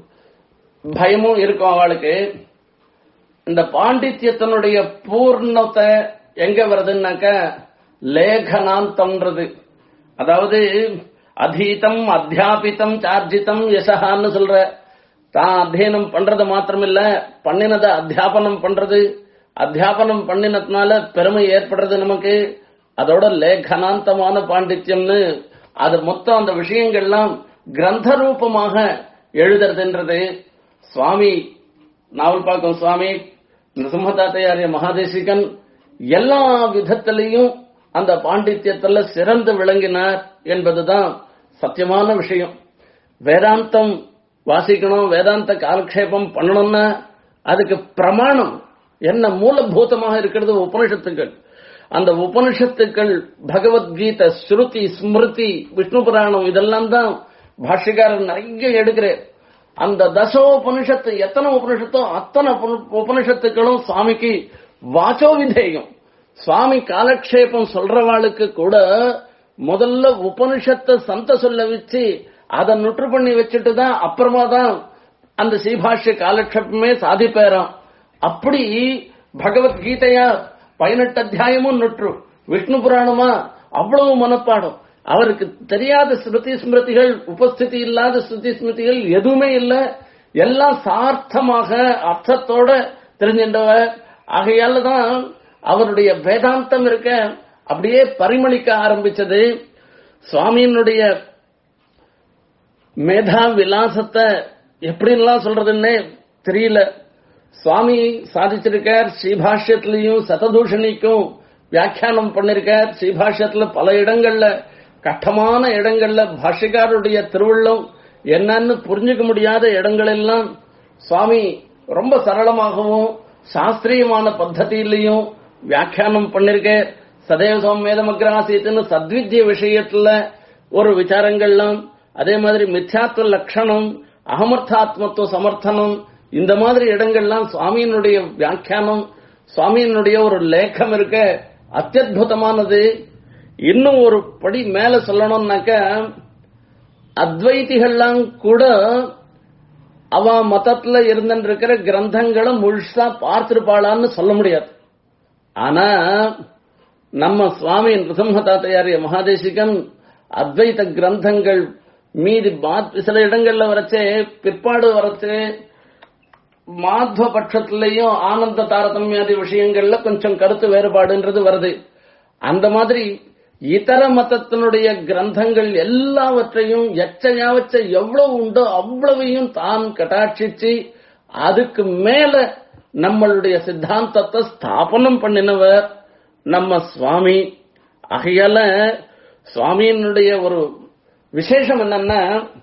A: பயமும் இருக்கும் அவளுக்கு இந்த பாண்டித்யத்தினுடைய பூர்ணத்தை எங்க வருதுன்னாக்க லேகனாந்தம்ன்றது அதாவது அதீதம் அத்தியாபித்தம் சார்ஜிதம் யசகான்னு சொல்ற தான் அத்தியனம் பண்றது மாத்திரமில்ல பண்ணினதை அத்தியாபனம் பண்றது அத்தியாபனம் பண்ணினதுனால பெருமை ஏற்படுறது நமக்கு அதோட லேகனாந்தமான பாண்டித்யம்னு அது மொத்தம் அந்த விஷயங்கள்லாம் கிரந்த ரூபமாக எழுதுறதுன்றது சுவாமி நாவல் பாக்கம் சுவாமி நரசிம்மதாத்தையாரிய மகாதேசிகன் எல்லா விதத்திலையும் அந்த பாண்டித்யத்துல சிறந்து விளங்கினார் என்பதுதான் சத்தியமான விஷயம் வேதாந்தம் வாசிக்கணும் வேதாந்த காலக்ஷேபம் பண்ணணும்னா அதுக்கு பிரமாணம் என்ன மூலபூதமாக இருக்கிறது உபனிஷத்துக்கள் அந்த உபனிஷத்துக்கள் பகவத்கீதை ஸ்ருதி ஸ்மிருதி விஷ்ணு புராணம் இதெல்லாம் தான் பாஷ்யக்காரர் நிறைய எடுக்கிறார் அந்த தசோபனிஷத்து எத்தனை உபனிஷத்தோ அத்தனை உபனி- உபனிஷத்துக்களும் சுவாமிக்கு வாச்சோ விதேயம் சுவாமி காலக்ஷேபம் சொல்றவாளுக்கு கூட முதல்ல உபனிஷத்தை சந்த சொல்ல வச்சு அதை நுற்று பண்ணி வச்சுட்டு தான் அப்புறமா தான் அந்த ஸ்ரீபாஷ்ய காலக்ஷேபமே சாதிப்பேறாம் அப்படி பகவத்கீதையா பதினெட்டு அத்தியாயமும் நுற்று விஷ்ணு புராணமா அவ்வளவு மனப்பாடம் அவருக்கு தெரியாத ஸ்மிருதி ஸ்மிருதிகள் உபஸ்திதி இல்லாத ஸ்ருதி ஸ்மிருதிகள் எதுவுமே இல்ல எல்லாம் சார்த்தமாக அர்த்தத்தோட தெரிஞ்சின்றவர் ஆகையால தான் அவருடைய வேதாந்தம் இருக்க அப்படியே பரிமளிக்க ஆரம்பிச்சது சுவாமியினுடைய மேதா விலாசத்தை எப்படின்லாம் சொல்றதுன்னே தெரியல சுவாமி சாதிச்சிருக்கார் ஸ்ரீபாஷ்யத்திலையும் சததூஷணிக்கும் வியாக்கியானம் பண்ணிருக்கார் ஸ்ரீபாஷ்யத்துல பல இடங்கள்ல கட்டமான இடங்கள்ல பாஷ்யக்காரருடைய திருவுள்ளம் என்னன்னு புரிஞ்சுக்க முடியாத இடங்களெல்லாம் சுவாமி ரொம்ப சரளமாகவும் சாஸ்திரியமான பத்ததியிலையும் வியாக்கியானம் பண்ணிருக்க சதேவ சோமேதமக்ராசீத்துன்னு சத்வித்ய விஷயத்துல ஒரு விசாரங்கள்லாம் அதே மாதிரி மித்யாத்வ லட்சணம் அகமர்த்தாத்மத்துவ சமர்த்தனம் இந்த மாதிரி இடங்கள்லாம் சுவாமியினுடைய வியாக்கியானம் சுவாமியினுடைய ஒரு லேகம் இருக்க அத்தியுதமானது இன்னும் ஒரு படி மேல சொல்லணும்னாக்க அத்வைதிகள்லாம் கூட அவ மதத்துல இருந்திருக்கிற கிரந்தங்களை முழுசா பார்த்திருப்பாளான்னு சொல்ல முடியாது ஆனா நம்ம சுவாமி நிருசம்ஹதாத்தையாரிய மகாதேசிகன் அத்வைத கிரந்தங்கள் மீதி பாத்- சில இடங்கள்ல வரச்சே பிற்பாடு வரச்சே மாத்வ பட்சத்திலையும் ஆனந்த தாரதமியாதி விஷயங்கள்ல கொஞ்சம் கருத்து வேறுபாடுன்றது வருது அந்த மாதிரி இதர மதத்தினுடைய கிரந்தங்கள் எல்லாவற்றையும் எச்சையாவச்ச எவ்வளவு உண்டோ அவ்வளவையும் தான் கட்டாட்சிச்சு அதுக்கு மேல நம்மளுடைய சித்தாந்தத்தை ஸ்தாபனம் பண்ணினவர் நம்ம சுவாமி ஆகையால சுவாமியினுடைய ஒரு விசேஷம் என்னன்னா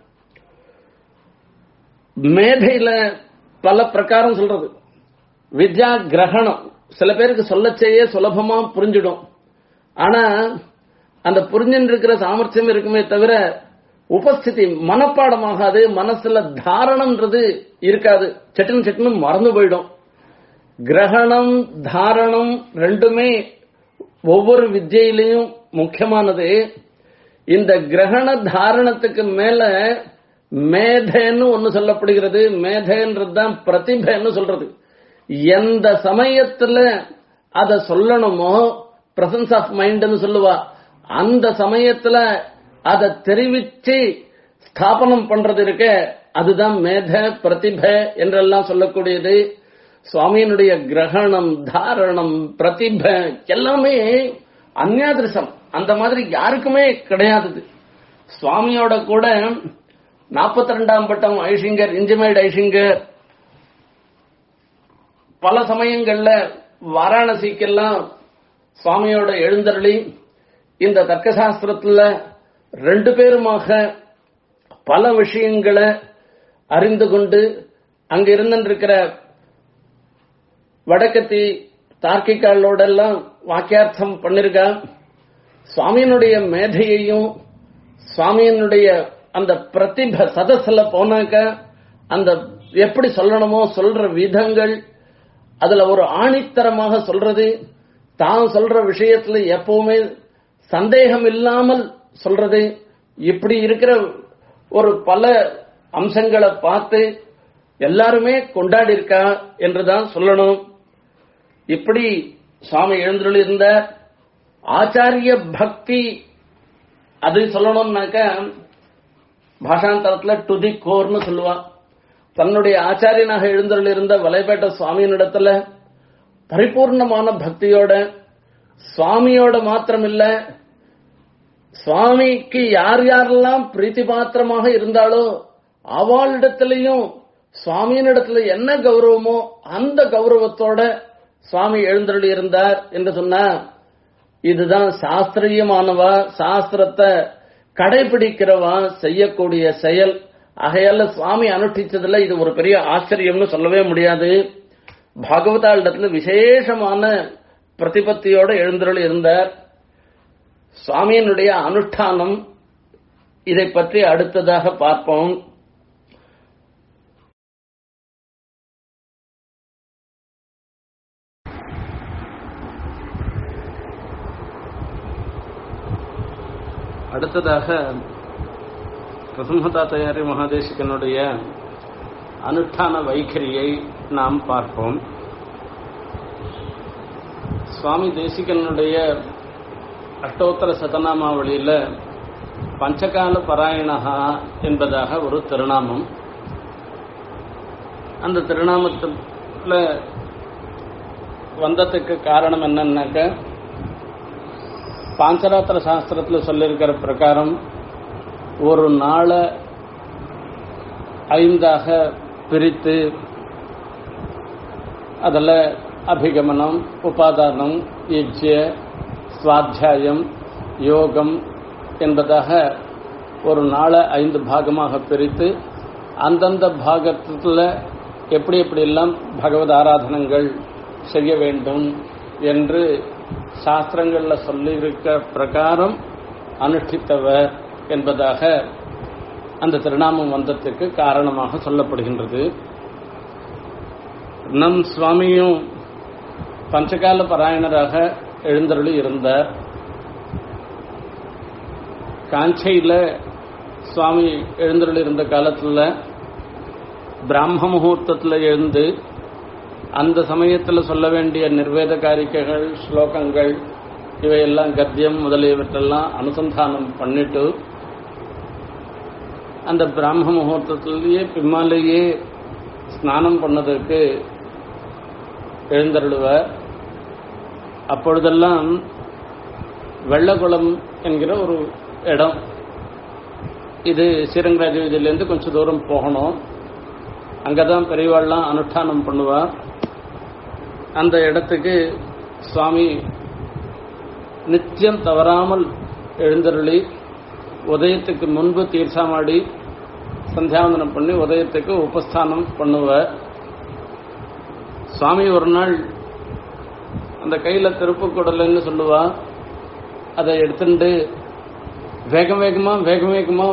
A: மேதையில பல பிரகாரம் சொல்றது வித்யா கிரகணம் சில பேருக்கு சொல்லச்சேயே சுலபமா புரிஞ்சிடும் ஆனா அந்த புரிஞ்சுட்டு இருக்கிற சாமர்த்தியம் இருக்குமே தவிர உபஸ்திதி மனப்பாடமாகாது மனசுல தாரணம்ன்றது இருக்காது சட்டுன்னு சட்டுன்னு மறந்து போயிடும் கிரகணம் தாரணம் ரெண்டுமே ஒவ்வொரு வித்தியிலையும் முக்கியமானது இந்த கிரகண தாரணத்துக்கு மேல மேதைன்னு ஒன்னு சொல்லப்படுகிறது மேதைன்றது தான் பிரதிபைன்னு சொல்றது எந்த சமயத்துல அத சொல்லணுமோ பிரசன்ஸ் ஆஃப் மைண்ட்னு சொல்லுவா அந்த சமயத்துல அதை தெரிவிச்சு ஸ்தாபனம் பண்றது இருக்க அதுதான் மேத பிரதிபை என்றெல்லாம் சொல்லக்கூடியது சுவாமியினுடைய கிரகணம் தாரணம் பிரதிபை எல்லாமே அந்யாதிருஷம் அந்த மாதிரி யாருக்குமே கிடையாதது சுவாமியோட கூட நாற்பத்தி ரெண்டாம் பட்டம் ஐஷிங்கர் இன்ஜிமேட் ஐஷிங்கர் பல சமயங்கள்ல வாராணசிக்கெல்லாம் சுவாமியோட எழுந்தருளி இந்த தர்க்கசாஸ்திரத்துல ரெண்டு பேருமாக பல விஷயங்களை அறிந்து கொண்டு அங்க இருந்திருக்கிற வடக்கத்தி தார்க்கிகாலோட எல்லாம் வாக்கியார்த்தம் பண்ணிருக்கா சுவாமியினுடைய மேதையையும் சுவாமியினுடைய அந்த பிரதிப சதஸ்ல போனாக்க அந்த எப்படி சொல்லணுமோ சொல்ற விதங்கள் அதுல ஒரு ஆணித்தரமாக சொல்றது தான் சொல்ற விஷயத்துல எப்பவுமே சந்தேகம் இல்லாமல் சொல்றது இப்படி இருக்கிற ஒரு பல அம்சங்களை பார்த்து எல்லாருமே கொண்டாடி இருக்கா என்றுதான் சொல்லணும் இப்படி சுவாமி எழுந்துள்ள இருந்த ஆச்சாரிய பக்தி அது சொல்லணும்னாக்க பாஷாந்தரத்துல டு தி கோர்னு சொல்லுவா தன்னுடைய ஆச்சாரியனாக எழுந்தருள் இருந்த வலைப்பேட்ட சுவாமியினிடத்துல பரிபூர்ணமான பக்தியோட சுவாமியோட மாத்திரம் இல்ல சுவாமிக்கு யார் யாரெல்லாம் பிரீத்தி பாத்திரமாக இருந்தாலோ அவளிடத்திலையும் சுவாமியினிடத்துல என்ன கௌரவமோ அந்த கௌரவத்தோட சுவாமி எழுந்தருளி இருந்தார் என்று சொன்னா இதுதான் சாஸ்திரியமானவா சாஸ்திரத்தை கடைபிடிக்கிறவா செய்யக்கூடிய செயல் ஆகையால சுவாமி அனுஷ்டிச்சதுல இது ஒரு பெரிய ஆச்சரியம்னு சொல்லவே முடியாது பாகவதாளிடத்துல விசேஷமான பிரதிபத்தியோட எழுந்தருள் இருந்தார் சுவாமியினுடைய அனுஷ்டானம் இதை பற்றி அடுத்ததாக பார்ப்போம் அடுத்ததாக பிரசம்மதாத்தையாரி மகாதேசிகனுடைய அனுஷ்டான வைಖரியை நாம் பார்ப்போம் சுவாமி தேசிகனுடைய அஷ்டோத்தர சதநாமாவளியில பஞ்சகால பராயணகா என்பதாக ஒரு திருநாமம் அந்த திருநாமத்துல வந்ததுக்கு காரணம் என்னன்னாக்க பாஞ்சராத்திர சாஸ்திரத்துல சொல்லியிருக்கிற பிரகாரம் ஒரு நாளை ஐந்தாக பிரித்து அதில் அபிகமனம் உபாதானம் யஜ்ய சுவாத்தியாயம் யோகம் என்பதாக ஒரு நாளை ஐந்து பாகமாக பிரித்து அந்தந்த பாகத்தில் எப்படி எப்படியெல்லாம் பகவத் ஆராதனங்கள் செய்ய வேண்டும் என்று சாஸ்திரங்களில் சொல்லியிருக்க பிரகாரம் அனுஷ்டித்தவர் என்பதாக அந்த திருநாமம் வந்ததுக்கு காரணமாக சொல்லப்படுகின்றது நம் சுவாமியும் பஞ்சகால பாராயணராக எழுந்தருளி இருந்தார் காஞ்சையில் சுவாமி எழுந்தருளி இருந்த காலத்தில் பிராம முகூர்த்தத்தில் எழுந்து அந்த சமயத்தில் சொல்ல வேண்டிய நிர்வேத காரிக்கைகள் ஸ்லோகங்கள் இவையெல்லாம் கத்தியம் முதலியவற்றெல்லாம் அனுசந்தானம் பண்ணிட்டு அந்த பிராம முகூர்த்தத்திலேயே பின்னாலேயே ஸ்நானம் பண்ணதற்கு எழுந்தருளுவர் அப்பொழுதெல்லாம் வெள்ளகுளம் என்கிற ஒரு இடம் இது ஸ்ரீரங்கராஜவிதியிலேருந்து கொஞ்சம் தூரம் போகணும் அங்கே தான் பெரியவாள்லாம் அனுஷ்டானம் பண்ணுவார் அந்த இடத்துக்கு சுவாமி நித்தியம் தவறாமல் எழுந்தருளி உதயத்துக்கு முன்பு தீர்த்தாமாடி சந்தியாவந்தனம் பண்ணி உதயத்துக்கு உபஸ்தானம் பண்ணுவார் சுவாமி ஒரு நாள் அந்த கையில் திருப்புக்குடல்னு சொல்லுவா அதை எடுத்துட்டு வேகம் வேகமா வேகம் வேகமா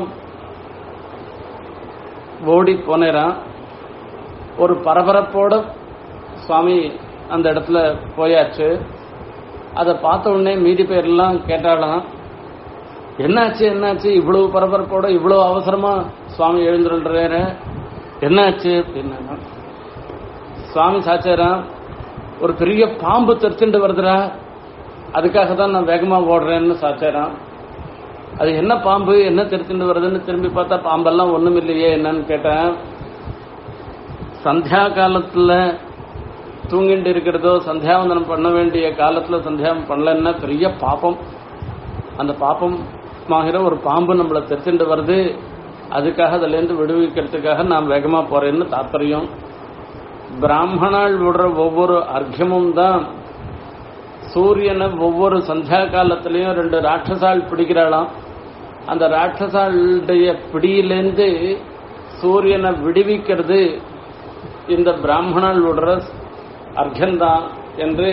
A: ஓடி போனேறான் ஒரு பரபரப்போட சுவாமி அந்த இடத்துல போயாச்சு அதை பார்த்த உடனே மீதி பேர்லாம் கேட்டாலாம் என்னாச்சு என்னாச்சு இவ்வளவு பரபரப்போட இவ்வளவு அவசரமா சுவாமி எழுந்துருன்ற என்னாச்சு அப்படின்னா சுவாமி சாச்சாராம் ஒரு பெரிய பாம்பு தெரிச்சுட்டு வருதுடா அதுக்காக தான் நான் வேகமா ஓடுறேன்னு சாச்சாராம் அது என்ன பாம்பு என்ன தெரிச்சுட்டு வருதுன்னு திரும்பி பார்த்தா பாம்பெல்லாம் ஒண்ணும் இல்லையே என்னன்னு கேட்டேன் சந்தியா காலத்துல தூங்கிட்டு இருக்கிறதோ சந்தியாவந்தனம் பண்ண வேண்டிய காலத்துல சந்தியாவந்தனம் பண்ணலன்னா பெரிய பாப்பம் அந்த பாப்பம் ஆகிற ஒரு பாம்பு நம்மளை தெரிச்சுட்டு வருது அதுக்காக அதுலேருந்து விடுவிக்கிறதுக்காக நான் வேகமா போறேன்னு தாற்பயம் பிராமணால் விடுற ஒவ்வொரு அர்க்கமும் தான் சூரியனை ஒவ்வொரு சந்தியா காலத்திலையும் ரெண்டு ராட்சசால் பிடிக்கிறாளாம் அந்த ராட்சசாளுடைய பிடியிலேருந்து சூரியனை விடுவிக்கிறது இந்த பிராமணால் விடுற அர்க்கந்தான் என்று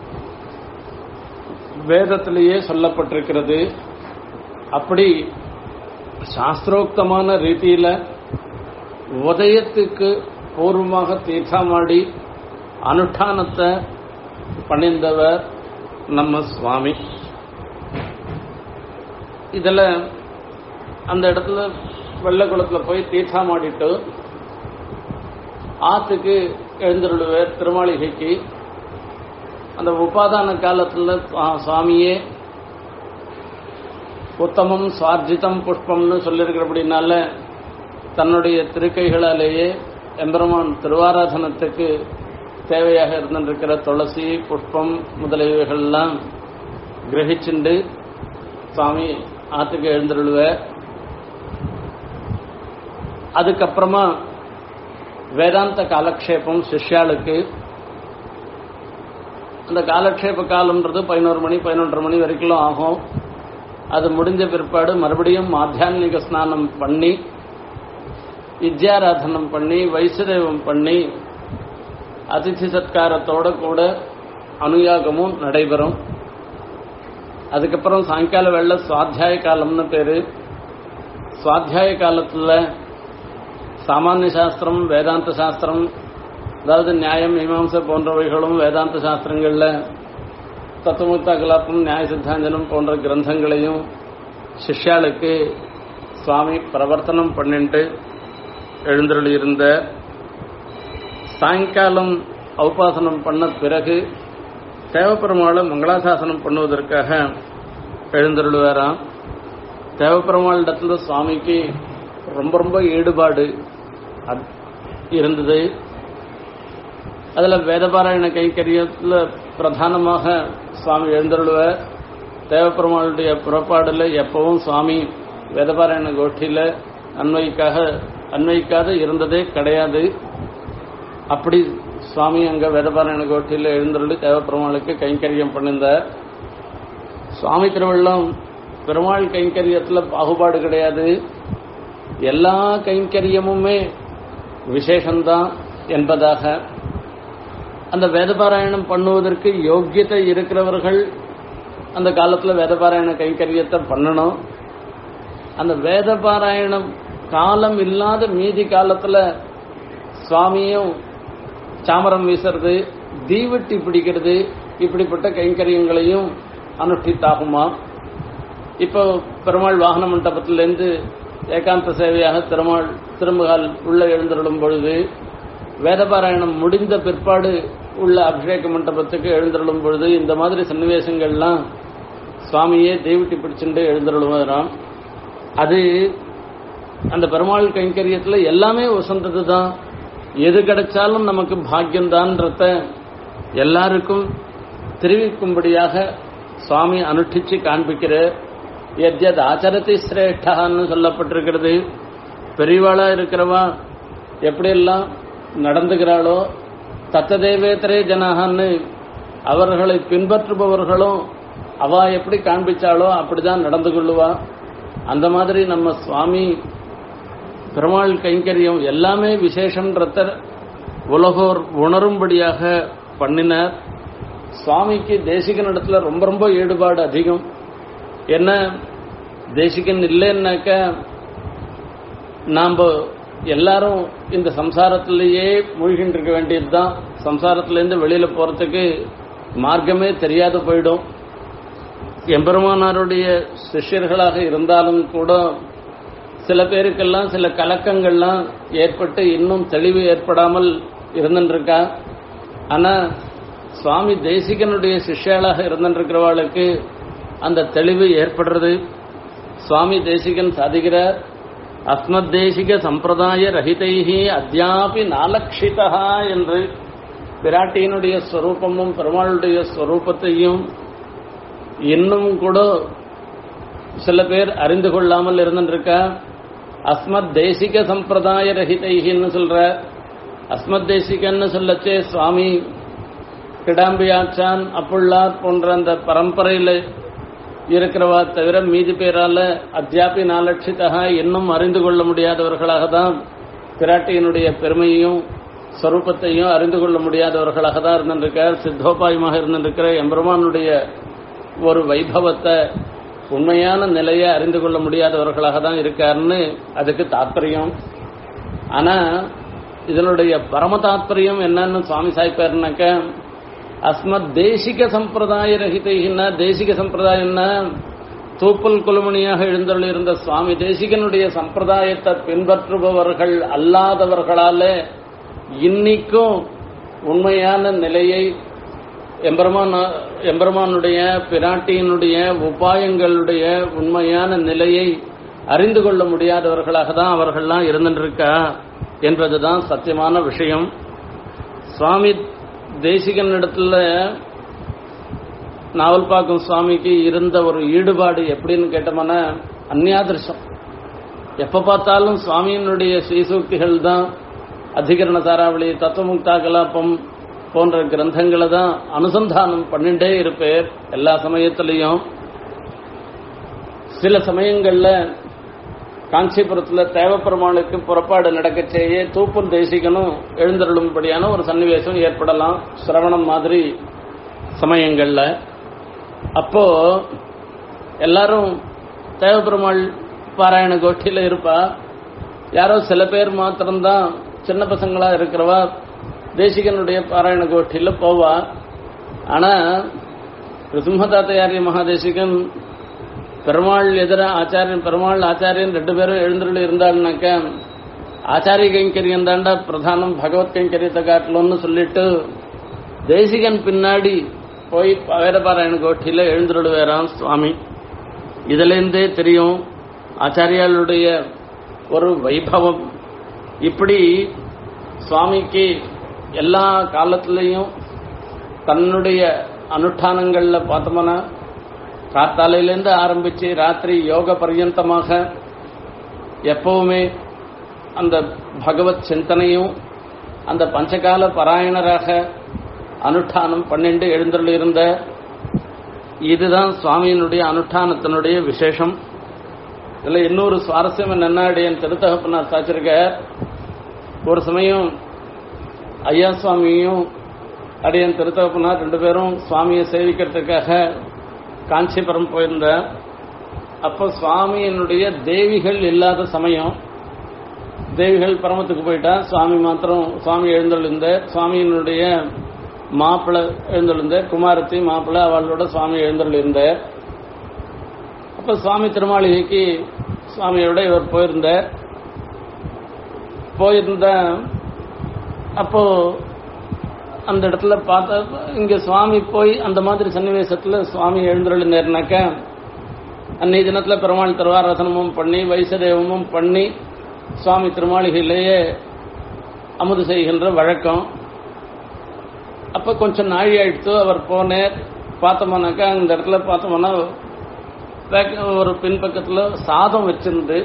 A: வேதத்திலேயே சொல்லப்பட்டிருக்கிறது அப்படி சாஸ்திரோக்தமான ரீதியில உதயத்துக்கு பூர்வமாக தீர்த்தமாடி அனுஷ்டானத்தை பணிந்தவர் நம்ம சுவாமி இதுல அந்த இடத்துல வெள்ளக்குளத்துல போய் தீர்த்தமாடிட்டு ஆத்துக்கு எழுந்தருளுவர் திருமாளிகைக்கு அந்த உபாதான காலத்துல சுவாமியே உத்தமம் சுவார்ஜிதம் புஷ்பம்னு சொல்லியிருக்கிறபடினால தன்னுடைய திருக்கைகளாலேயே எம்பெருமான் திருவாராதனத்துக்கு தேவையாக இருந்திருக்கிற துளசி புஷ்பம் முதலியவைகள்லாம் கிரகிச்சுண்டு சுவாமி ஆத்துக்கு எழுந்துருளுவ அதுக்கப்புறமா வேதாந்த காலக்ஷேபம் சிஷ்யாளுக்கு அந்த காலக்ஷேப காலம்ன்றது பதினோரு மணி பதினொன்றரை மணி வரைக்கும் ஆகும் அது முடிஞ்ச பிற்பாடு மறுபடியும் ஆத்தியான்மிக ஸ்நானம் பண்ணி வித்யாராதனம் பண்ணி வைசுதேவம் பண்ணி அதிதி சத்காரத்தோட கூட அனுயாகமும் நடைபெறும் அதுக்கப்புறம் சாயங்கால வேளை சுவாத்தியாய காலம்னு பேரு சுவாத்தியாய காலத்துல சாமானிய சாஸ்திரம் வேதாந்த சாஸ்திரம் அதாவது நியாயம் மீமாம்சை போன்றவைகளும் வேதாந்த சாஸ்திரங்கள்ல தத்துவமுக்தா கலாப்பம் நியாய சித்தாஞ்சனம் போன்ற கிரந்தங்களையும் சிஷ்யாளுக்கு சுவாமி பிரவர்த்தனம் பண்ணிட்டு எழுந்தருளி இருந்த சாயங்காலம் உபாசனம் பண்ண பிறகு தேவப்பெருமாளை மங்களாசாசனம் பண்ணுவதற்காக எழுந்தருளுவாராம் தேவப்பெருமாளிடத்துல சுவாமிக்கு ரொம்ப ரொம்ப ஈடுபாடு அத்- இருந்தது அதில் வேதபாராயண கைங்கரியத்தில் பிரதானமாக சுவாமி எழுந்தருளுவார் தேவப்பெருமாளுடைய புறப்பாடில் எப்பவும் சுவாமி வேதபாராயண கோஷ்டியில் அன்வைக்காக அன்வைக்காத இருந்ததே கிடையாது அப்படி சுவாமி அங்கே வேதபாராயண கோஷ்டியில் எழுந்தருளி தேவப்பெருமாளுக்கு கைங்கரியம் பண்ணியிருந்தார் சுவாமி திருவள்ளம் பெருமாள் கைங்கரியத்தில் பாகுபாடு கிடையாது எல்லா கைங்கரியமுமே விசேஷம்தான் என்பதாக அந்த வேதபாராயணம் பண்ணுவதற்கு யோக்கியத்தை இருக்கிறவர்கள் அந்த காலத்தில் வேதபாராயண கைங்கரியத்தை பண்ணணும் அந்த வேதபாராயணம் காலம் இல்லாத மீதி காலத்தில் சுவாமியும் சாமரம் வீசுறது தீவெட்டி பிடிக்கிறது இப்படிப்பட்ட கைங்கரியங்களையும் அனுஷ்டித்தாகுமா இப்போ பெருமாள் வாகன மண்டபத்திலேருந்து ஏகாந்த சேவையாக திருமால் திரும்பகால் உள்ள எழுந்தருளும் பொழுது வேதபாராயணம் முடிந்த பிற்பாடு உள்ள அபிஷேக மண்டபத்துக்கு எழுந்தருளும் பொழுது இந்த மாதிரி சன்னிவேசங்கள்லாம் சுவாமியே தெய்வட்டி பிடிச்சுட்டு எழுந்தருளுவதாம் அது அந்த பெருமாள் கைங்கரியத்தில் எல்லாமே உசந்தது தான் எது கிடைச்சாலும் நமக்கு பாக்கியம்தான்றத எல்லாருக்கும் தெரிவிக்கும்படியாக சுவாமி அனுஷ்டிச்சு காண்பிக்கிற எத்யத் ஆச்சரதி சிரேஷ்டான்னு சொல்லப்பட்டிருக்கிறது பெரியவாளா இருக்கிறவா எப்படியெல்லாம் நடந்துகிறாளோ தத்ததேவேத்தரே ஜனகான்னு அவர்களை பின்பற்றுபவர்களும் அவ எப்படி காண்பிச்சாளோ அப்படிதான் நடந்து கொள்ளுவா அந்த மாதிரி நம்ம சுவாமி பெருமாள் கைங்கரியம் எல்லாமே விசேஷன்றத உலகோர் உணரும்படியாக பண்ணினார் சுவாமிக்கு தேசிகனிடத்துல ரொம்ப ரொம்ப ஈடுபாடு அதிகம் என்ன தேசிகன் இல்லைன்னாக்க நாம் எல்லாரும் இந்த சம்சாரத்திலேயே மூழ்கின்னு இருக்க வேண்டியதுதான் சம்சாரத்திலேருந்து வெளியில போறதுக்கு மார்க்கமே தெரியாத போயிடும் எம்பெருமானாருடைய சிஷ்யர்களாக இருந்தாலும் கூட சில பேருக்கெல்லாம் சில கலக்கங்கள்லாம் ஏற்பட்டு இன்னும் தெளிவு ஏற்படாமல் இருந்துருக்கா ஆனா சுவாமி தேசிகனுடைய சிஷ்யாளாக இருந்துருக்கிறவாளுக்கு அந்த தெளிவு ஏற்படுறது சுவாமி தேசிகன் சாதிக்கிறார் அஸ்மத் தேசிக சம்பிரதாய ரஹிதைஹி அத்தியாபி நாலக்ஷிதா என்று பிராட்டியினுடைய ஸ்வரூபமும் பெருமாளுடைய ஸ்வரூபத்தையும் இன்னும் கூட சில பேர் அறிந்து கொள்ளாமல் இருந்துருக்கா அஸ்மத் தேசிக சம்பிரதாய ரஹிதைன்னு சொல்ற அஸ்மத் தேசிகன்னு சொல்லச்சே சுவாமி கிடாம்பியாச்சான் அப்புள்ளார் போன்ற அந்த பரம்பரையில இருக்கிறவா தவிர மீதி பேரால அத்தியாபி நாலட்சிதா இன்னும் அறிந்து கொள்ள முடியாதவர்களாக தான் பிராட்டியினுடைய பெருமையையும் ஸ்வரூபத்தையும் அறிந்து கொள்ள முடியாதவர்களாக தான் இருந்திருக்கார் சித்தோபாயமாக இருந்திருக்கிற எம்பெருமானுடைய ஒரு வைபவத்தை உண்மையான நிலையை அறிந்து கொள்ள முடியாதவர்களாக தான் இருக்காருன்னு அதுக்கு தாத்பரியம் ஆனா இதனுடைய பரம தாத்பரியம் என்னன்னு சுவாமி சாய்ப்பாருனாக்க அஸ்மத் தேசிக சம்பிரதாய ரஹிதைன்னா தேசிக சம்பிரதாயம்னா தூப்பல் குலுமணியாக எழுந்தருள் இருந்த சுவாமி தேசிகனுடைய சம்பிரதாயத்தை பின்பற்றுபவர்கள் அல்லாதவர்களால இன்னைக்கும் உண்மையான நிலையை எம்பெருமான் எம்பெருமானுடைய பிராட்டியினுடைய உபாயங்களுடைய உண்மையான நிலையை அறிந்து கொள்ள முடியாதவர்களாக தான் அவர்கள்லாம் இருந்துருக்கா என்பதுதான் சத்தியமான விஷயம் சுவாமி தேசிகன் இடத்துல நாவல்பாக்கம் சுவாமிக்கு இருந்த ஒரு ஈடுபாடு எப்படின்னு கேட்டோம்னா அந்நியாதிருஷம் எப்ப பார்த்தாலும் சுவாமியினுடைய ஸ்ரீசூக்திகள் தான் அதிகரண சாராவளி தத்துவமுக்தா கலாபம் போன்ற கிரந்தங்களை தான் அனுசந்தானம் பண்ணிட்டே இருப்பேர் எல்லா சமயத்திலையும் சில சமயங்கள்ல காஞ்சிபுரத்துல தேவப்பெருமாளுக்கு புறப்பாடு நடக்கச்சேயே தூப்பல் தேசிகனும் எழுந்தருளும்படியான ஒரு சன்னிவேசம் ஏற்படலாம் சிரவணம் மாதிரி சமயங்கள்ல அப்போ எல்லாரும் தேவப்பெருமாள் பாராயண கோஷ்டியில இருப்பா யாரோ சில பேர் மாத்திரம்தான் சின்ன பசங்களா இருக்கிறவா தேசிகனுடைய பாராயண கோஷ்டியில போவா ஆனா ரிசிம்மதாத்தையாரிய மகாதேசிகன் பெருமாள் எதிர ஆச்சாரியன் பெருமாள் ஆச்சாரியன் ரெண்டு பேரும் எழுந்துள்ள இருந்தாள்னாக்க ஆச்சாரிய கைங்கரியம் தாண்டா பிரதானம் பகவத் கைங்கரியத்தை காட்டலும்னு சொல்லிட்டு தேசிகன் பின்னாடி போய் வேதபாராயண கோட்டியில எழுந்துருடுவேராம் சுவாமி இதுலேருந்தே தெரியும் ஆச்சாரியாளுடைய ஒரு வைபவம் இப்படி சுவாமிக்கு எல்லா காலத்திலையும் தன்னுடைய அனுஷ்டானங்கள்ல பார்த்தோம்னா காத்தாலையிலேருந்து ஆரம்பிச்சு ராத்திரி யோக பர்யந்தமாக எப்பவுமே அந்த பகவத் சிந்தனையும் அந்த பஞ்சகால பாராயணராக அனுஷ்டானம் பன்னெண்டு எழுந்துள்ள இருந்த இதுதான் சுவாமியினுடைய அனுஷ்டானத்தினுடைய விசேஷம் இதுல இன்னொரு சுவாரஸ்யம் என்னன்னா என் திருத்தகப்பனார் சாச்சிருக்க ஒரு சமயம் ஐயா சுவாமியும் அடியன் திருத்தகப்பனார் ரெண்டு பேரும் சுவாமியை சேவிக்கிறதுக்காக காஞ்சிபுரம் போயிருந்தேன் அப்போ சுவாமியினுடைய தேவிகள் இல்லாத சமயம் தேவிகள் பரமத்துக்கு போயிட்டா சுவாமி மாத்திரம் சுவாமி எழுந்தெழுந்த சுவாமியினுடைய மாப்பிள்ளை எழுந்தெழுந்த குமாரத்தி மாப்பிள்ளை அவளோட சுவாமி எழுந்தெழுந்த அப்ப சுவாமி திருமாளிகைக்கு சுவாமியோட இவர் போயிருந்தார் போயிருந்த அப்போ அந்த இடத்துல பார்த்தா இங்க சுவாமி போய் அந்த மாதிரி சன்னிவேசத்துல சுவாமி எழுந்தருளினாக்க அன்னைய தினத்துல பெருமாள் திருவாரசனமும் பண்ணி வைசதேவமும் பண்ணி சுவாமி திருமாளிகையிலேயே அமுது செய்கின்ற வழக்கம் அப்ப கொஞ்சம் நாழி ஆயிடுத்து அவர் போனேர் பார்த்தோம்னாக்கா அந்த இடத்துல பார்த்தோம்னா ஒரு பின்பக்கத்துல சாதம் வச்சிருந்து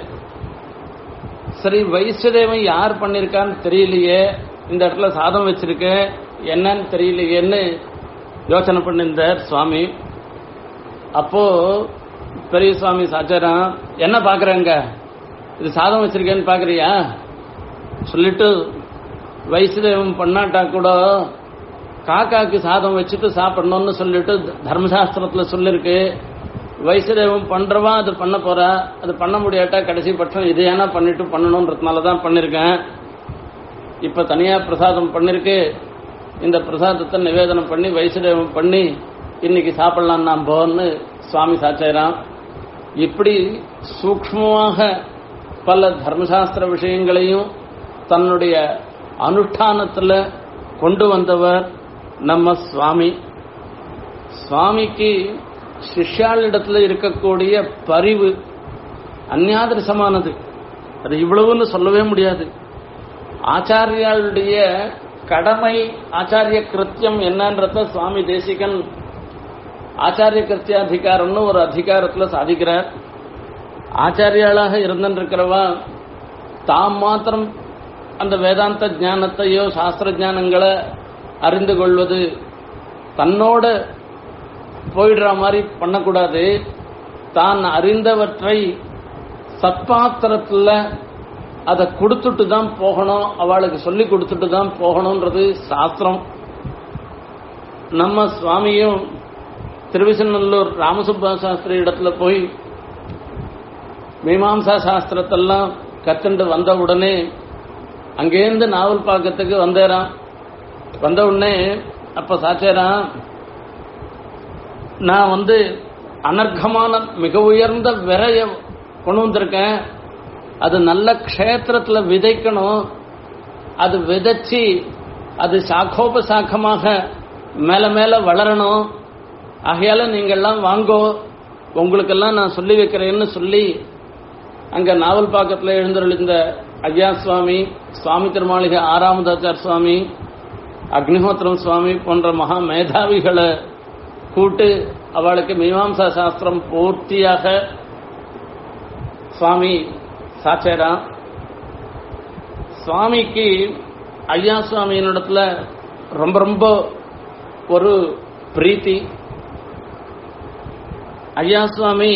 A: சரி வைசதேவன் யார் பண்ணிருக்கான்னு தெரியலையே இந்த இடத்துல சாதம் வச்சிருக்கேன் என்னன்னு தெரியலையேன்னு யோசனை பண்ணியிருந்தார் சுவாமி அப்போ பெரிய சுவாமி சாச்சாரம் என்ன பாக்குறாங்க இது சாதம் வச்சிருக்கேன்னு பாக்குறியா சொல்லிட்டு வைசுதேவம் பண்ணாட்டா கூட காக்காக்கு சாதம் வச்சுட்டு சாப்பிடணும்னு சொல்லிட்டு தர்மசாஸ்திரத்துல சொல்லிருக்கு வைசுதேவம் பண்றவா அது பண்ண போறா அது பண்ண முடியாட்டா கடைசி பட்சம் இது ஏன்னா பண்ணிட்டு பண்ணணும்ன்றதுனால தான் பண்ணிருக்கேன் இப்ப தனியா பிரசாதம் பண்ணிருக்கு இந்த பிரசாதத்தை நிவேதனம் பண்ணி வைசுதேவம் பண்ணி இன்னைக்கு சாப்பிடலாம் நாம் போன்னு சுவாமி சாச்சாராம் இப்படி சூக்மமாக பல தர்மசாஸ்திர விஷயங்களையும் தன்னுடைய அனுஷ்டானத்தில் கொண்டு வந்தவர் நம்ம சுவாமி சுவாமிக்கு சிஷ்யாளிடத்துல இருக்கக்கூடிய பரிவு அந்நாதிரசமானது அது இவ்வளவுன்னு சொல்லவே முடியாது ஆச்சாரியாளுடைய கடமை ஆச்சாரிய கிருத்தியம் என்னன்றத சுவாமி தேசிகன் ஆச்சாரிய கிருத்தியாதிகாரம்னு ஒரு அதிகாரத்துல சாதிக்கிறார் ஆச்சாரியாளாக இருந்திருக்கிறவா தாம் மாத்திரம் அந்த வேதாந்த ஞானத்தையோ சாஸ்திர ஞானங்களை அறிந்து கொள்வது தன்னோட போயிடுற மாதிரி பண்ணக்கூடாது தான் அறிந்தவற்றை சத்பாத்திரத்தில் அதை கொடுத்துட்டு தான் போகணும் அவளுக்கு சொல்லி கொடுத்துட்டு தான் போகணுன்றது சாஸ்திரம் நம்ம சுவாமியும் திருவிசநல்லூர் ராமசுப்பா சாஸ்திரி இடத்துல போய் மீமாம்சா சாஸ்திரத்தெல்லாம் கத்துண்டு வந்த உடனே அங்கேருந்து நாவல் பாக்கத்துக்கு வந்தேரான் வந்த உடனே அப்ப சாச்சேரான் நான் வந்து அனர்க்கமான மிக உயர்ந்த விரைய கொண்டு வந்திருக்கேன் அது நல்ல க்ஷேத்திரத்துல விதைக்கணும் அது விதைச்சி அது சாக்கோபசாக்கமாக மேல மேல வளரணும் ஆகையால நீங்கள்லாம் வாங்கோ உங்களுக்கெல்லாம் நான் சொல்லி வைக்கிறேன்னு சொல்லி அங்க நாவல் பாக்கத்தில் எழுந்தருளிந்த ஐயா சுவாமி சுவாமி திருமாளிகை ஆறாமதாச்சார் சுவாமி அக்னிஹோத்திரம் சுவாமி போன்ற மகா மேதாவிகளை கூட்டு அவளுக்கு மீமாம்சா சாஸ்திரம் பூர்த்தியாக சுவாமி சாச்சேரா சுவாமிக்கு ஐயா சுவாமியினிடத்துல ரொம்ப ரொம்ப ஒரு பிரீத்தி ஐயா சுவாமி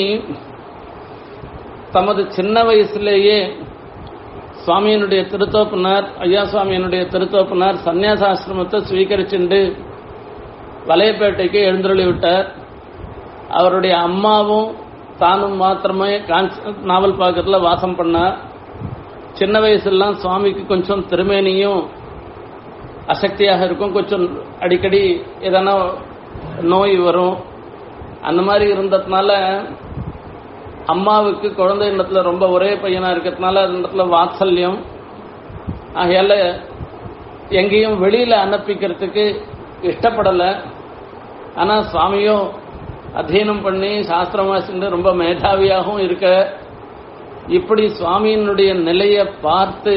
A: தமது சின்ன வயசுலேயே சுவாமியினுடைய திருத்தோப்புனார் ஐயா சுவாமியினுடைய திருத்தோப்புனார் சந்நியாசாசிரமத்தை ஸ்வீகரிச்சுண்டு வலையப்பேட்டைக்கு எழுந்தருளி விட்டார் அவருடைய அம்மாவும் தானும் மாத்திரமே நாவல் பாக்கத்தில் வாசம் பண்ணார் சின்ன வயசுலாம் சுவாமிக்கு கொஞ்சம் திருமேனியும் அசக்தியாக இருக்கும் கொஞ்சம் அடிக்கடி எதனா நோய் வரும் அந்த மாதிரி இருந்ததுனால அம்மாவுக்கு குழந்தை இடத்துல ரொம்ப ஒரே பையனா இருக்கிறதுனால அந்த இடத்துல வாத்சல்யம் ஆகையால எங்கேயும் வெளியில அனுப்பிக்கிறதுக்கு இஷ்டப்படல ஆனா சுவாமியும் அத்தியனம் பண்ணி சாஸ்திரம் வாசிட்டு ரொம்ப மேதாவியாகவும் இருக்க இப்படி சுவாமியினுடைய நிலையை பார்த்து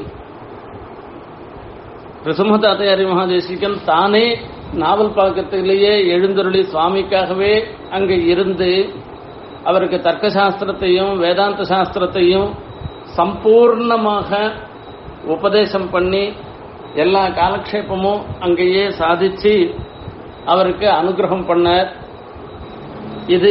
A: ரிசுமதாத்தையாரி மகாதேசிகன் தானே நாவல் பாக்கத்திலேயே எழுந்தருளி சுவாமிக்காகவே அங்க இருந்து அவருக்கு தர்க்க சாஸ்திரத்தையும் வேதாந்த சாஸ்திரத்தையும் சம்பூர்ணமாக உபதேசம் பண்ணி எல்லா காலக்ஷேபமும் அங்கேயே சாதிச்சு அவருக்கு அனுகிரகம் பண்ணார் இது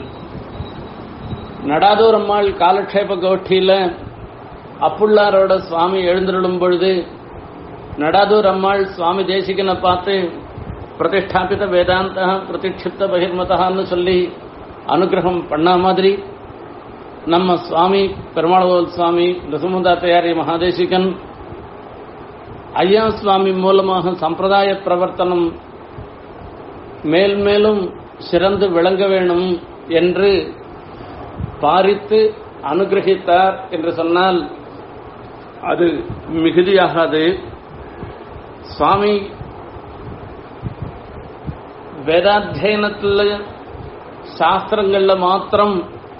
A: நடாதூர் அம்மாள் காலக்ஷேப கோஷ்டியில அப்புள்ளாரோட சுவாமி எழுந்திருளும் பொழுது நடாதூர் அம்மாள் சுவாமி தேசிகனை பார்த்து பிரதிஷ்டாபித வேதாந்த பிரதிஷ்டிப்த பகிர்மதான்னு சொல்லி அனுகிரகம் பண்ண மாதிரி நம்ம சுவாமி பெருமாளவோல் சுவாமி நசுமுதாத்தையாரி மகாதேசிகன் ஐயா சுவாமி மூலமாக சம்பிரதாய பிரவர்த்தனம் மேல் மேலும் சிறந்து விளங்க வேணும் என்று பாரித்து அனுகிரகித்தார் என்று சொன்னால் அது மிகுதியாகாது சுவாமி வேதாத்தியனத்தில் சாஸ்திரங்கள்ல மாத்திரம்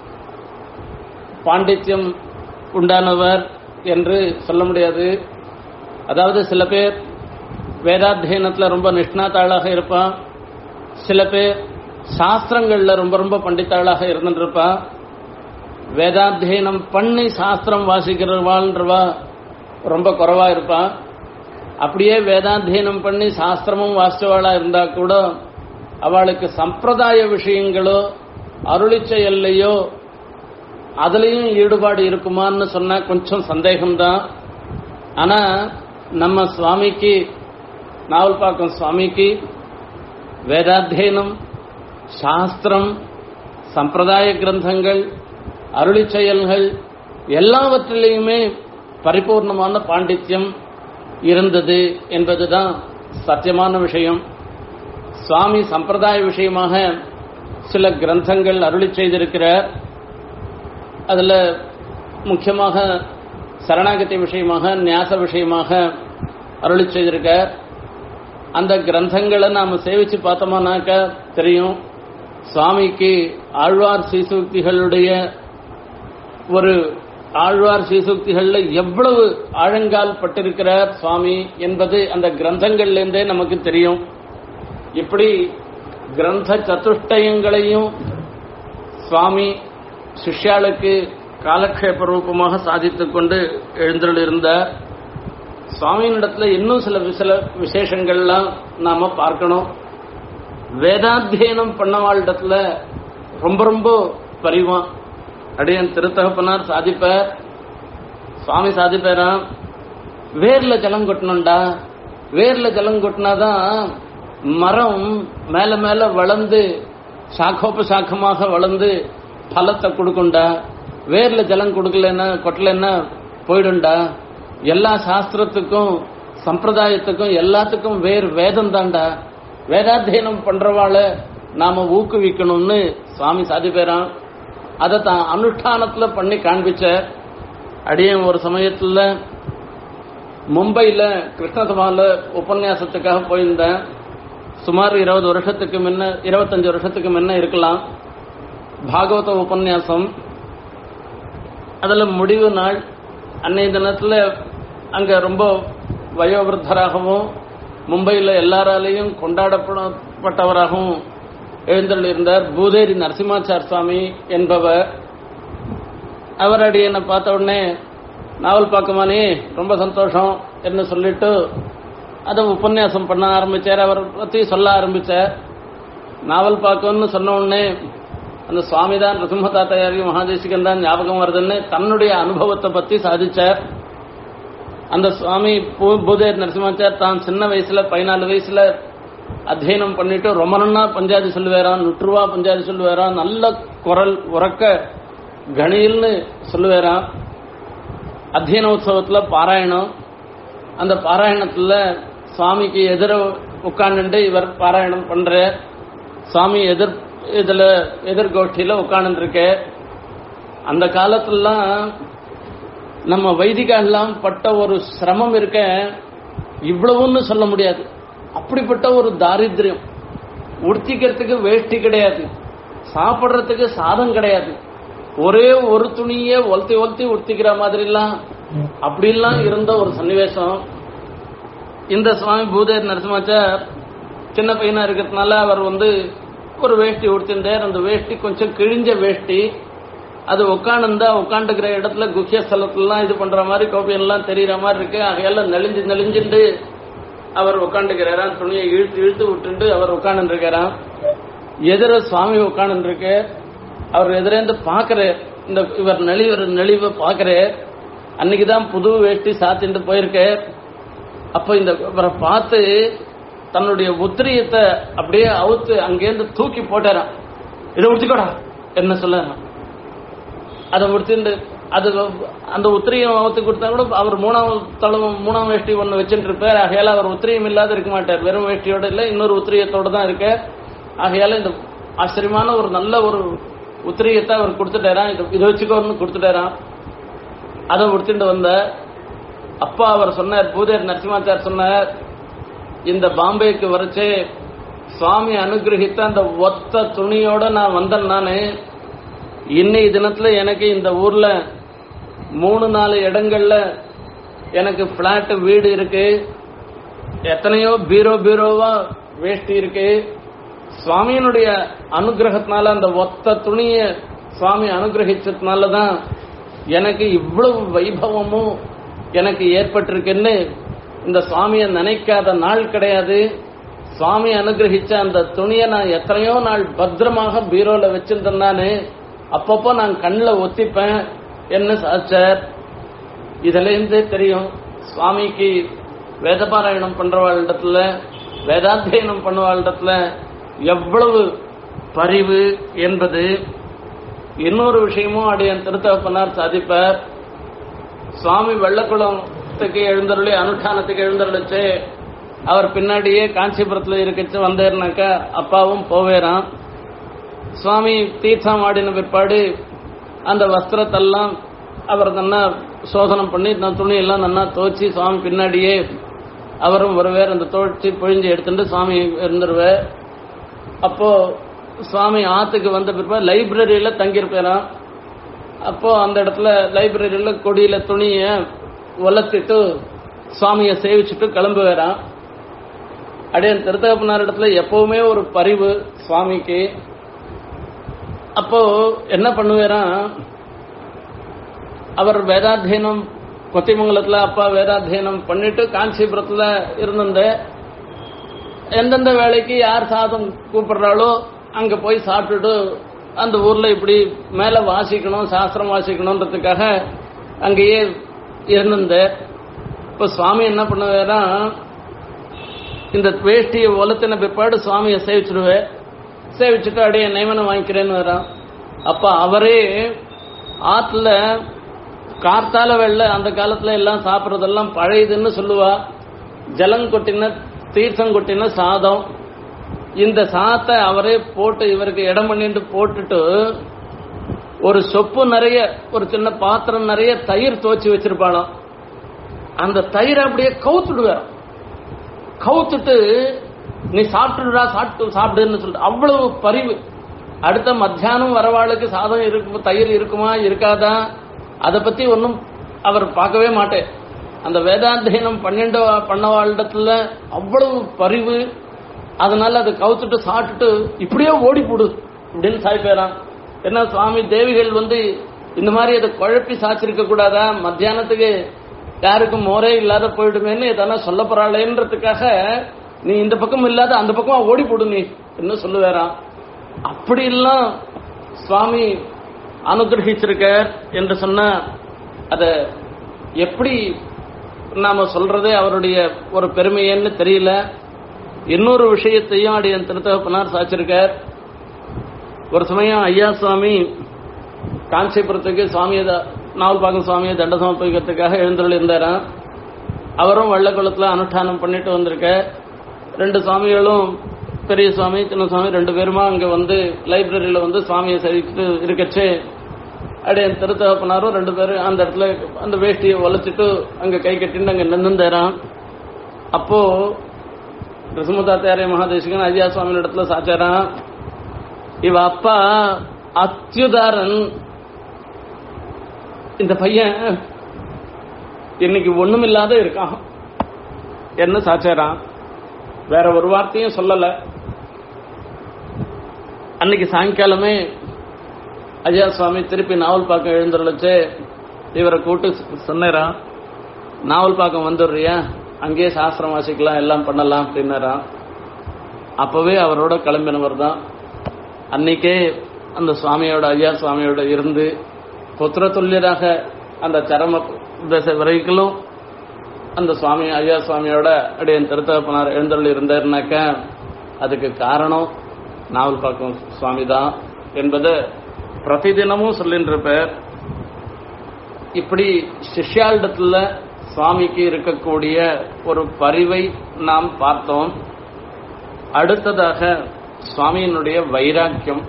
A: பாண்டித்யம் உண்டானவர் என்று சொல்ல முடியாது அதாவது சில பேர் வேதாத்தியனத்தில் ரொம்ப நிஷ்ணாத்தாளாக இருப்பான் சில பேர் சாஸ்திரங்கள்ல ரொம்ப ரொம்ப பண்டித்தாளாக இருந்துருப்பா வேதாத்தியனம் பண்ணி சாஸ்திரம் வாசிக்கிறவாள்ன்றவா ரொம்ப குறைவா இருப்பா அப்படியே வேதாத்தியனம் பண்ணி சாஸ்திரமும் வாசிச்சவாளா இருந்தா கூட அவளுக்கு சம்பிரதாய விஷயங்களோ அருளி செயல்லையோ அதுலயும் ஈடுபாடு இருக்குமான்னு சொன்னா கொஞ்சம் சந்தேகம்தான் ஆனா நம்ம சுவாமிக்கு நாவல்பாக்கம் சுவாமிக்கு வேதாத்தியனம் சாஸ்திரம் சம்பிரதாய கிரந்தங்கள் அருளி செயல்கள் எல்லாவற்றிலையுமே பரிபூர்ணமான பாண்டித்யம் இருந்தது என்பதுதான் சத்தியமான விஷயம் சுவாமி சம்பிரதாய விஷயமாக சில கிரந்தங்கள் அருளி செய்திருக்கிறார் அதுல முக்கியமாக சரணாகதி விஷயமாக நியாச விஷயமாக அருளி செய்திருக்கார் அந்த கிரந்தங்களை நாம சேவிச்சு பார்த்தோம்னாக்க தெரியும் சுவாமிக்கு ஆழ்வார் சீசூக்திகளுடைய ஒரு ஆழ்வார் சீசூக்திகள்ல எவ்வளவு ஆழங்கால் பட்டிருக்கிறார் சுவாமி என்பது அந்த கிரந்தங்கள்லேருந்தே நமக்கு தெரியும் இப்படி கிரந்த சதுஷ்டயங்களையும் சுவாமி சிஷ்யாளுக்கு காலக்ஷேப ரூபமாக சாதித்துக் கொண்டு எழுந்தருளிருந்தார் சுவாமியினிடத்துல இன்னும் சில சில விசேஷங்கள்லாம் நாம பார்க்கணும் வேதாத்தியனம் பண்ணவாளிடத்துல ரொம்ப ரொம்ப பரிவான் அடியன் திருத்தகப்பனார் சாதிப்பார் சுவாமி சாதிப்பாராம் வேர்ல ஜலம் கொட்டணும்டா வேர்ல ஜலம் கொட்டினாதான் மரம் மேல மேல வளர்ந்து சாக்கோபசாக்கமாக வளர்ந்து பலத்தை கொடுக்கும்டா வேர்ல ஜலம் கொடுக்கலன்னா கொட்டலன்னா போயிடும்டா எல்லா சாஸ்திரத்துக்கும் சம்பிரதாயத்துக்கும் எல்லாத்துக்கும் வேர் வேதம் தான்டா வேதாத்தியனம் பண்றவாள நாம ஊக்குவிக்கணும்னு சுவாமி சாதிப்பேரான் அதை தான் அனுஷ்டானத்துல பண்ணி காண்பிச்ச அடியன் ஒரு சமயத்துல மும்பையில கிருஷ்ணசபால உபன்யாசத்துக்காக போயிருந்தேன் சுமார் இருபது வருஷத்துக்கு முன்ன இருபத்தஞ்சு வருஷத்துக்கு முன்ன இருக்கலாம் பாகவத உபன்யாசம் அதுல முடிவு நாள் அன்னைய தினத்துல அங்க ரொம்ப வயோவிருத்தராகவும் மும்பையில் எல்லாராலையும் கொண்டாடப்பட்டவராகவும் எழுந்தள்ளிருந்தார் பூதேரி நரசிம்மாச்சார் சுவாமி என்பவர் அவர் அடி என்னை பார்த்த உடனே நாவல் பார்க்கமானே ரொம்ப சந்தோஷம் என்று சொல்லிட்டு அதை உபன்யாசம் பண்ண ஆரம்பிச்சார் அவர் பற்றி சொல்ல ஆரம்பிச்சார் நாவல் பார்க்கணும்னு சொன்ன உடனே அந்த சுவாமி தான் ரிசிம்மதாத்தையாரி மகாதேசிகன் தான் ஞாபகம் வருதுன்னு தன்னுடைய அனுபவத்தை பற்றி சாதிச்சார் அந்த சுவாமி பூ- பூதேர் நரசிம்மாச்சார் தான் சின்ன வயசுல பதினாலு வயசுல அத்தியனம் பண்ணிட்டு ரொம்ப நன்னா பஞ்சாதி சொல்லுவாராம் நுற்றுவா பஞ்சாதி சொல்லுவாராம் நல்ல குரல் உறக்க கணில்னு சொல்லுவாராம் அத்தியன உற்சவத்துல பாராயணம் அந்த பாராயணத்துல சுவாமிக்கு எதிர உட்கார்ந்துட்டு இவர் பாராயணம் பண்ற சுவாமி எதிர் இதுல எதிர்கோஷ்டியில உட்கார்ந்து இருக்க அந்த காலத்துலலாம் நம்ம வைதிகெல்லாம் பட்ட ஒரு சிரமம் இருக்க இவ்வளவுன்னு சொல்ல முடியாது அப்படிப்பட்ட ஒரு தாரித்யம் உடுத்திக்கிறதுக்கு வேஷ்டி கிடையாது சாப்பிடுறதுக்கு சாதம் கிடையாது ஒரே ஒரு துணியே ஒலத்தி ஒலத்தி உடுத்திக்கிற மாதிரிலாம் அப்படிலாம் இருந்த ஒரு சன்னிவேசம் இந்த சுவாமி பூதேர் நரசிம்மாச்சார் சின்ன பையனா இருக்கிறதுனால அவர் வந்து ஒரு வேஷ்டி உடுத்திருந்தார் அந்த வேஷ்டி கொஞ்சம் கிழிஞ்ச வேஷ்டி அது உட்காந்துருந்தா உட்காந்துக்கிற இடத்துல குக்கிய ஸ்தலத்துலாம் இது பண்ற மாதிரி கோபியெல்லாம் தெரியற மாதிரி இருக்கு அதையெல்லாம் நெளிஞ்சு நெளிஞ்சுண்டு அவர் உட்காந்துக்கிறாராம் துணியை இழுத்து இழுத்து விட்டுண்டு அவர் உட்காந்து இருக்காராம் எதிர சுவாமி உட்காந்து இருக்கு அவர் எதிரேந்து பாக்குறார் இந்த இவர் நெளிவர் நெளிவை பாக்குறார் அன்னைக்குதான் புது வேஷ்டி சாத்திட்டு போயிருக்கார் அப்ப இந்த இவரை பார்த்து தன்னுடைய உத்திரியத்தை அப்படியே அவுத்து அங்கேருந்து தூக்கி போட்டாராம் இதை உடுத்திக்கோடா என்ன சொல்ல அதை உடுத்திண்டு அது அந்த உத்திரியம் அவுத்து கொடுத்தா கூட அவர் மூணாவது தளம் மூணாம் வேஷ்டி ஒன்று வச்சுட்டு இருப்பார் ஆகையால அவர் உத்திரியம் இல்லாத இருக்க மாட்டார் வெறும் வேஷ்டியோட இல்லை இன்னொரு உத்திரியத்தோட தான் இருக்க ஆகையால இந்த ஆச்சரியமான ஒரு நல்ல ஒரு உத்திரியத்தை அவர் கொடுத்துட்டாராம் இது இதை வச்சுக்கோன்னு கொடுத்துட்டாராம் அதை உடுத்திட்டு வந்த அப்பா அவர் சொன்னார் பூதேர் நரசிம்மாச்சார் சொன்னார் இந்த பாம்பேக்கு வரைச்சே சுவாமி அனுகிரகித்த அந்த ஒத்த துணியோட நான் வந்தேன் நானு இன்னைய தினத்துல எனக்கு இந்த ஊர்ல மூணு நாலு இடங்கள்ல எனக்கு பிளாட் வீடு இருக்கு எத்தனையோ பீரோ பீரோவா வேஷ்டி இருக்கு சுவாமியினுடைய அனுகிரகத்தினால அந்த ஒத்த துணிய சுவாமி அனுகிரகிச்சதுனால தான் எனக்கு இவ்வளவு வைபவமும் எனக்கு ஏற்பட்டிருக்குன்னு இந்த சுவாமியை நினைக்காத நாள் கிடையாது சுவாமி அனுகிரகிச்ச அந்த துணியை நான் எத்தனையோ நாள் பத்திரமாக பீரோல வச்சிருந்தேன் நானு அப்பப்போ நான் கண்ணில் ஒத்திப்பேன் என்ன சாச்சார் இதுல இருந்தே தெரியும் சுவாமிக்கு வேதபாராயணம் பண்றவாளிடத்துல வேதாத்தியனம் பண்ணவாளிடத்துல எவ்வளவு பரிவு என்பது இன்னொரு விஷயமும் அடையன் திருத்தகப்பனார் சாதிப்பார் சுவாமி வெள்ளக்குளத்துக்கு எழுந்தருளி அனுஷ்டானத்துக்கு எழுந்தருளிச்சு அவர் பின்னாடியே காஞ்சிபுரத்தில் இருக்கச்சு வந்தேர்னாக்கா அப்பாவும் போவேறான் சுவாமி தீர்த்தம் ஆடின பிற்பாடு அந்த வஸ்திரத்தெல்லாம் அவர் நன்னா சோதனம் பண்ணி நான் துணியெல்லாம் நன்னா துவச்சி சுவாமி பின்னாடியே அவரும் வருவார் அந்த துவச்சி பொழிஞ்சு எடுத்துட்டு சுவாமி இருந்துருவார் அப்போ சுவாமி ஆத்துக்கு வந்த பிற்பாடு லைப்ரரியில தங்கியிருப்பாராம் அப்போ அந்த இடத்துல லைப்ரரியில கொடியில துணிய வளர்த்திட்டு சுவாமியை சேவிச்சுட்டு கிளம்புவாராம் அப்படியே திருத்தகப்பனார் இடத்துல எப்பவுமே ஒரு பரிவு சுவாமிக்கு அப்போ என்ன பண்ணுவாராம் அவர் வேதாத்தியனம் கொத்திமங்கலத்துல அப்பா வேதாத்தியனம் பண்ணிட்டு காஞ்சிபுரத்துல இருந்த எந்தெந்த வேலைக்கு யார் சாதம் கூப்பிடுறாளோ அங்க போய் சாப்பிட்டுட்டு அந்த ஊர்ல இப்படி மேல வாசிக்கணும் சாஸ்திரம் வாசிக்கணும்ன்றதுக்காக அங்கேயே இருந்த இப்ப சுவாமி என்ன பண்ணுவாரா இந்த வேஷ்டியை ஒலத்தின பிற்பாடு சுவாமியை சேவிச்சிடுவேன் சேவிச்சுட்டு அப்படியே நியமனம் வாங்கிக்கிறேன்னு வரான் அப்ப அவரே ஆத்துல கார்த்தால வெள்ள அந்த காலத்துல எல்லாம் சாப்பிட்றதெல்லாம் பழையதுன்னு சொல்லுவா ஜலம் கொட்டின தீர்த்தம் கொட்டின சாதம் இந்த சாத்தை அவரே போட்டு இவருக்கு இடம் பண்ணிட்டு போட்டுட்டு ஒரு சொப்பு நிறைய ஒரு சின்ன பாத்திரம் நிறைய தயிர் துவச்சி வச்சிருப்பாளாம் அந்த தயிரை அப்படியே கவுத்துடுவார் கவுத்துட்டு நீ சாப்பிட்டுடா சாப்பிட்டு சாப்பிடுன்னு சொல்லிட்டு அவ்வளவு பரிவு அடுத்த மத்தியானம் வரவாளுக்கு சாதம் இருக்கு தயிர் இருக்குமா இருக்காதா அதை பத்தி ஒன்றும் அவர் பார்க்கவே மாட்டேன் அந்த வேதாந்தயனம் பன்னெண்டு பண்ணவாளிடத்துல அவ்வளவு பரிவு அதனால அதை கவுத்துட்டு சாப்பிட்டுட்டு இப்படியே ஓடி போடு அப்படின்னு சாய்ப்பேறான் என்ன சுவாமி தேவிகள் வந்து இந்த மாதிரி அதை குழப்பி சாச்சிருக்க கூடாதா மத்தியானத்துக்கு யாருக்கும் மோரே இல்லாத போயிடுமேன்னு எதனா சொல்ல போறாளேன்றதுக்காக நீ இந்த பக்கம் இல்லாத அந்த பக்கம் ஓடி போடு நீ என்ன சொல்லுவேறான் அப்படி எல்லாம் சுவாமி அனுகிரகிச்சிருக்கார் என்று சொன்னா அத எப்படி நாம சொல்றதே அவருடைய ஒரு பெருமைன்னு தெரியல இன்னொரு விஷயத்தையும் அடியன் திருத்தகப்பனார் சாச்சிருக்கார் ஒரு சமயம் ஐயா சுவாமி காஞ்சிபுரத்துக்கு சுவாமியை நாவல்பாக்கம் சுவாமியை தண்ட சமர்ப்பிக்கிறதுக்காக எழுந்தருள் இருந்தாராம் அவரும் வெள்ளக்குளத்துல அனுஷ்டானம் பண்ணிட்டு வந்திருக்க ரெண்டு சுவாமிகளும் பெரிய சுவாமி சின்ன சுவாமி ரெண்டு பேருமா அங்க வந்து லைப்ரரியில வந்து சுவாமியை சரிச்சுட்டு இருக்கச்சு அப்படியே என் திருத்தகப்பனாரும் ரெண்டு பேரும் அந்த இடத்துல அந்த வேஷ்டியை வளைச்சிட்டு அங்க கை கட்டிட்டு அங்க நின்றுந்தேறான் அப்போ கிருஷ்ணதாத்தாரிய மகாதேசிகன் அஜயா சுவாமி இடத்துல சாச்சாரான் இவ அப்பா அத்யுதாரன் இந்த பையன் இன்னைக்கு ஒண்ணுமில்லாத இருக்கான் என்ன சாச்சாரான் வேற ஒரு வார்த்தையும் சொல்லல அன்னைக்கு சாயங்காலமே அஜயா சுவாமி திருப்பி நாவல் பாக்கம் எழுந்துருச்சு இவரை கூட்டு சொன்னாராம் நாவல் பாக்கம் வந்துடுறியா அங்கேயே சாஸ்திரம் வாசிக்கலாம் எல்லாம் பண்ணலாம் அப்படின்னாராம் அப்பவே அவரோட கிளம்பினவர் தான் அன்னைக்கே அந்த சுவாமியோட ஐயா சுவாமியோட இருந்து புத்திர துல்லியராக அந்த சரம தசை வரைக்கும் அந்த சுவாமி ஐயா சுவாமியோட அப்படியே திருத்தகப்பனார் எழுந்தருள் இருந்தாருனாக்க அதுக்கு காரணம் நாவல் பாக்கம் சுவாமி தான் என்பதை பிரதிதினமும் சொல்லின்ற பேர் இப்படி சிஷ்யாளிடத்துல சுவாமிக்கு இருக்கக்கூடிய ஒரு பரிவை நாம் பார்த்தோம் அடுத்ததாக சுவாமியினுடைய வைராக்கியம்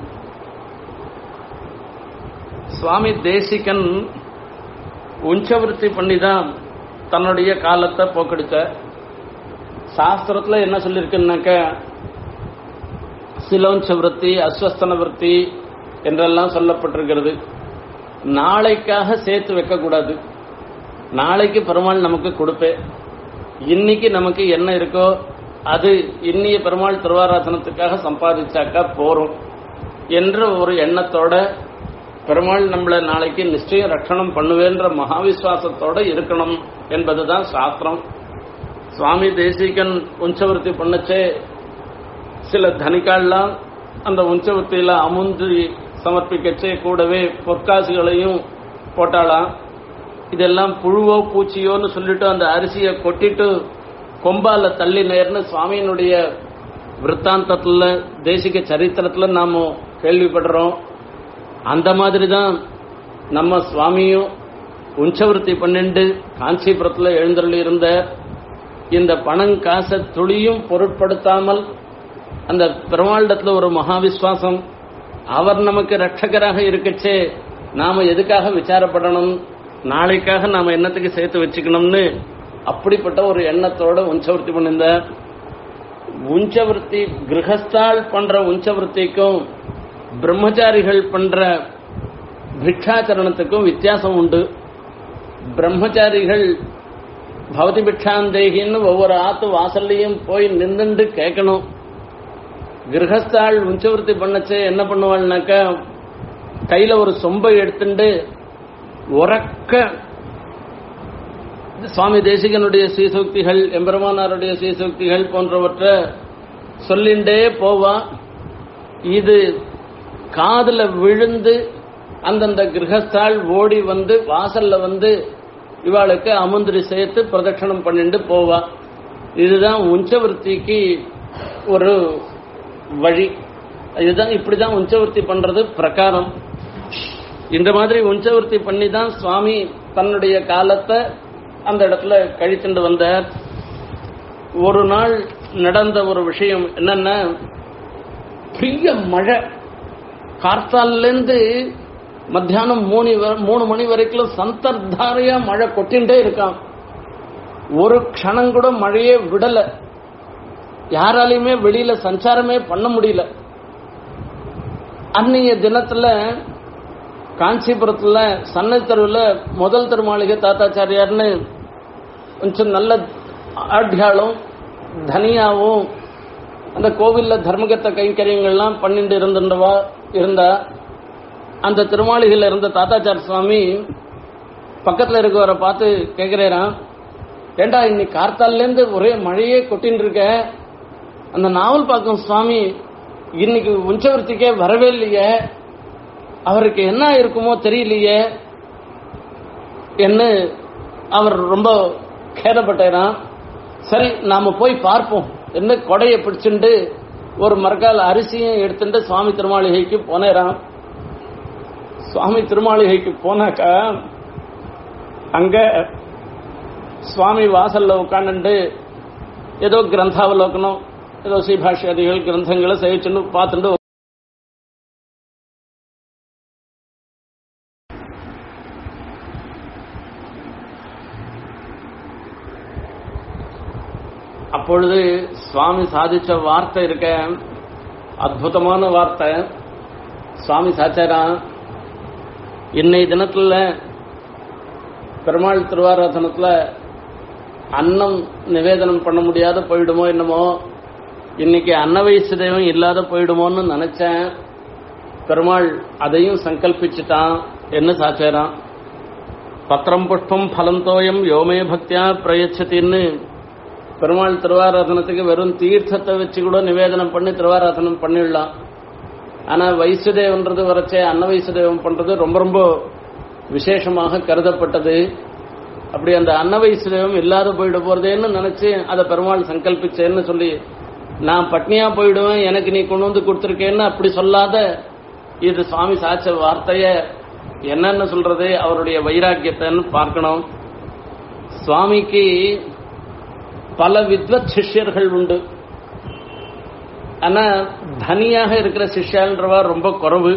A: சுவாமி தேசிகன் உஞ்சவருத்தி பண்ணி தான் தன்னுடைய காலத்தை போக்கடிச்ச சாஸ்திரத்துல என்ன சொல்லியிருக்குன்னாக்க சிலோஞ்ச விருத்தி அஸ்வஸ்தன விருத்தி என்றெல்லாம் சொல்லப்பட்டிருக்கிறது நாளைக்காக சேர்த்து வைக்கக்கூடாது நாளைக்கு பெருமாள் நமக்கு கொடுப்பே இன்னைக்கு நமக்கு என்ன இருக்கோ அது இன்னிய பெருமாள் திருவாராசனத்துக்காக சம்பாதிச்சாக்கா போறோம் என்ற ஒரு எண்ணத்தோட பெருமாள் நம்மளை நாளைக்கு நிச்சயம் ரட்சணம் பண்ணுவேன்ற மகாவிஸ்வாசத்தோட இருக்கணும் என்பதுதான் சாஸ்திரம் சுவாமி தேசிகன் உஞ்சவர்த்தி பண்ணச்சே சில தனிக்கால்லாம் அந்த உஞ்சவர்த்தியில அமுந்தி சமர்ப்பிக்கச்சே கூடவே பொற்காசுகளையும் போட்டாளாம் இதெல்லாம் புழுவோ பூச்சியோன்னு சொல்லிட்டு அந்த அரிசியை கொட்டிட்டு கொம்பால தள்ளி நேர்னு சுவாமியினுடைய விற்த்தாந்தத்துல தேசிக சரித்திரத்துல நாம கேள்விப்படுறோம் அந்த மாதிரி தான் நம்ம சுவாமியும் உஞ்சவருத்தி பன்னெண்டு காஞ்சிபுரத்தில் எழுந்தருளி இருந்த இந்த பணம் காசை துளியும் பொருட்படுத்தாமல் அந்த பெருமாளிடத்துல ஒரு மகாவிஸ்வாசம் அவர் நமக்கு ரட்சகராக இருக்கச்சே நாம எதுக்காக விசாரப்படணும் நாளைக்காக நாம என்னத்துக்கு சேர்த்து வச்சுக்கணும்னு அப்படிப்பட்ட ஒரு எண்ணத்தோட உஞ்சவர்த்தி பண்ணிருந்த உஞ்சவர்த்தி கிரகஸ்தால் பண்ற உஞ்சவர்த்திக்கும் பிரம்மச்சாரிகள் பண்ற பிக்ஷாச்சரணத்துக்கும் வித்தியாசம் உண்டு பிரம்மச்சாரிகள் பவதி பிக்ஷாந்தேகின்னு ஒவ்வொரு ஆத்து வாசல்லையும் போய் நின்றுண்டு கேட்கணும் கிரகஸ்தாள் உஞ்சவர்த்தி பண்ணச்சே என்ன பண்ணுவாள்னாக்கா கையில ஒரு சொம்பை எடுத்துட்டு உறக்க சுவாமி தேசிகனுடைய ஸ்ரீசூக்திகள் எம்பெருமானாருடைய ஸ்ரீசூக்திகள் போன்றவற்றை சொல்லிண்டே போவா இது காதுல விழுந்து அந்தந்த கிரகஸ்தாள் ஓடி வந்து வாசல்ல வந்து இவாளுக்கு அமுந்திரி சேர்த்து பிரதட்சணம் பண்ணிட்டு போவா இதுதான் உஞ்சவர்த்திக்கு ஒரு வழி இதுதான் இப்படிதான் உஞ்சவர்த்தி பண்றது பிரகாரம் இந்த மாதிரி உஞ்சவர்த்தி பண்ணி தான் சுவாமி தன்னுடைய காலத்தை அந்த இடத்துல கழித்துண்டு வந்தார் ஒரு நாள் நடந்த ஒரு விஷயம் என்னன்னா பெரிய மழை கார்த்தாலேருந்து மத்தியானம் மூணு வ- மூணு மணி வரைக்கும் சந்தர்தாரையா மழை கொட்டின்றே இருக்கான் ஒரு க்ஷணம் கூட மழையே விடல யாராலையுமே வெளியில சஞ்சாரமே பண்ண முடியல அன்னைய தினத்துல காஞ்சிபுரத்துல சன்னை தெருவில் முதல் திருமாளிகை தாத்தாச்சாரியார்னு கொஞ்சம் நல்ல ஆட்யாலும் தனியாவும் அந்த கோவில்ல தர்மகத்த கைங்கரியங்கள்லாம் பண்ணிட்டு இருந்துட்டவா இருந்தா அந்த திருமாளிகையில் இருந்த தாத்தாச்சார சுவாமி பக்கத்துல இருக்கவரை பார்த்து கேட்கிறேரான் ஏண்டா இன்னைக்கு கார்த்தாலேருந்து ஒரே மழையே கொட்டின்னு இருக்க அந்த நாவல் பாக்கம் சுவாமி இன்னைக்கு உஞ்சவர்த்திக்கே வரவே இல்லையே அவருக்கு என்ன இருக்குமோ தெரியலையே என்ன அவர் ரொம்ப கேதப்பட்டாராம் சரி நாம போய் பார்ப்போம் என்ன கொடையை பிடிச்சுண்டு ஒரு மரக்கால் அரிசியும் எடுத்துட்டு சுவாமி திருமாளிகைக்கு போனேராம் சுவாமி திருமாளிகைக்கு போனாக்கா அங்க சுவாமி வாசல்ல உட்காந்துட்டு ஏதோ கிரந்தாவலோக்கனம் ஏதோ ஸ்ரீபாஷ்யாதிகள் கிரந்தங்களை சேவிச்சுன்னு பார்த்துட்டு அப்பொழுது சுவாமி சாதிச்ச வார்த்தை இருக்க அற்புதமான வார்த்தை சுவாமி சாச்சாரா இன்னை தினத்துல பெருமாள் திருவாராதனத்துல அன்னம் நிவேதனம் பண்ண முடியாத போயிடுமோ என்னமோ இன்னைக்கு அன்னவயசு தெய்வம் இல்லாத போயிடுமோன்னு நினைச்சேன் பெருமாள் அதையும் சங்கல்பிச்சுட்டான் என்ன சாச்சாரான் பத்திரம் புஷ்பம் பலந்தோயம் யோமே பக்தியா பிரயச்சத்தின்னு பெருமாள் திருவாராதனத்துக்கு வெறும் தீர்த்தத்தை வச்சு கூட நிவேதனம் பண்ணி திருவாராதனம் பண்ணிடலாம் ஆனா வைசுதேவன்றது வரைச்சே அன்ன வைசுதேவம் பண்றது ரொம்ப ரொம்ப விசேஷமாக கருதப்பட்டது அப்படி அந்த அன்ன வைசுதேவம் இல்லாத போயிட போறதேன்னு நினைச்சு அதை பெருமாள் சங்கல்பிச்சேன்னு சொல்லி நான் பட்னியா போயிடுவேன் எனக்கு நீ கொண்டு வந்து கொடுத்துருக்கேன்னு அப்படி சொல்லாத இது சுவாமி சாச்ச வார்த்தைய என்னன்னு சொல்றது அவருடைய வைராக்கியத்தைன்னு பார்க்கணும் சுவாமிக்கு பல வித்வத் சிஷ்யர்கள் உண்டு ஆனா தனியாக இருக்கிற சிஷ்யான்றவா ரொம்ப குறைவு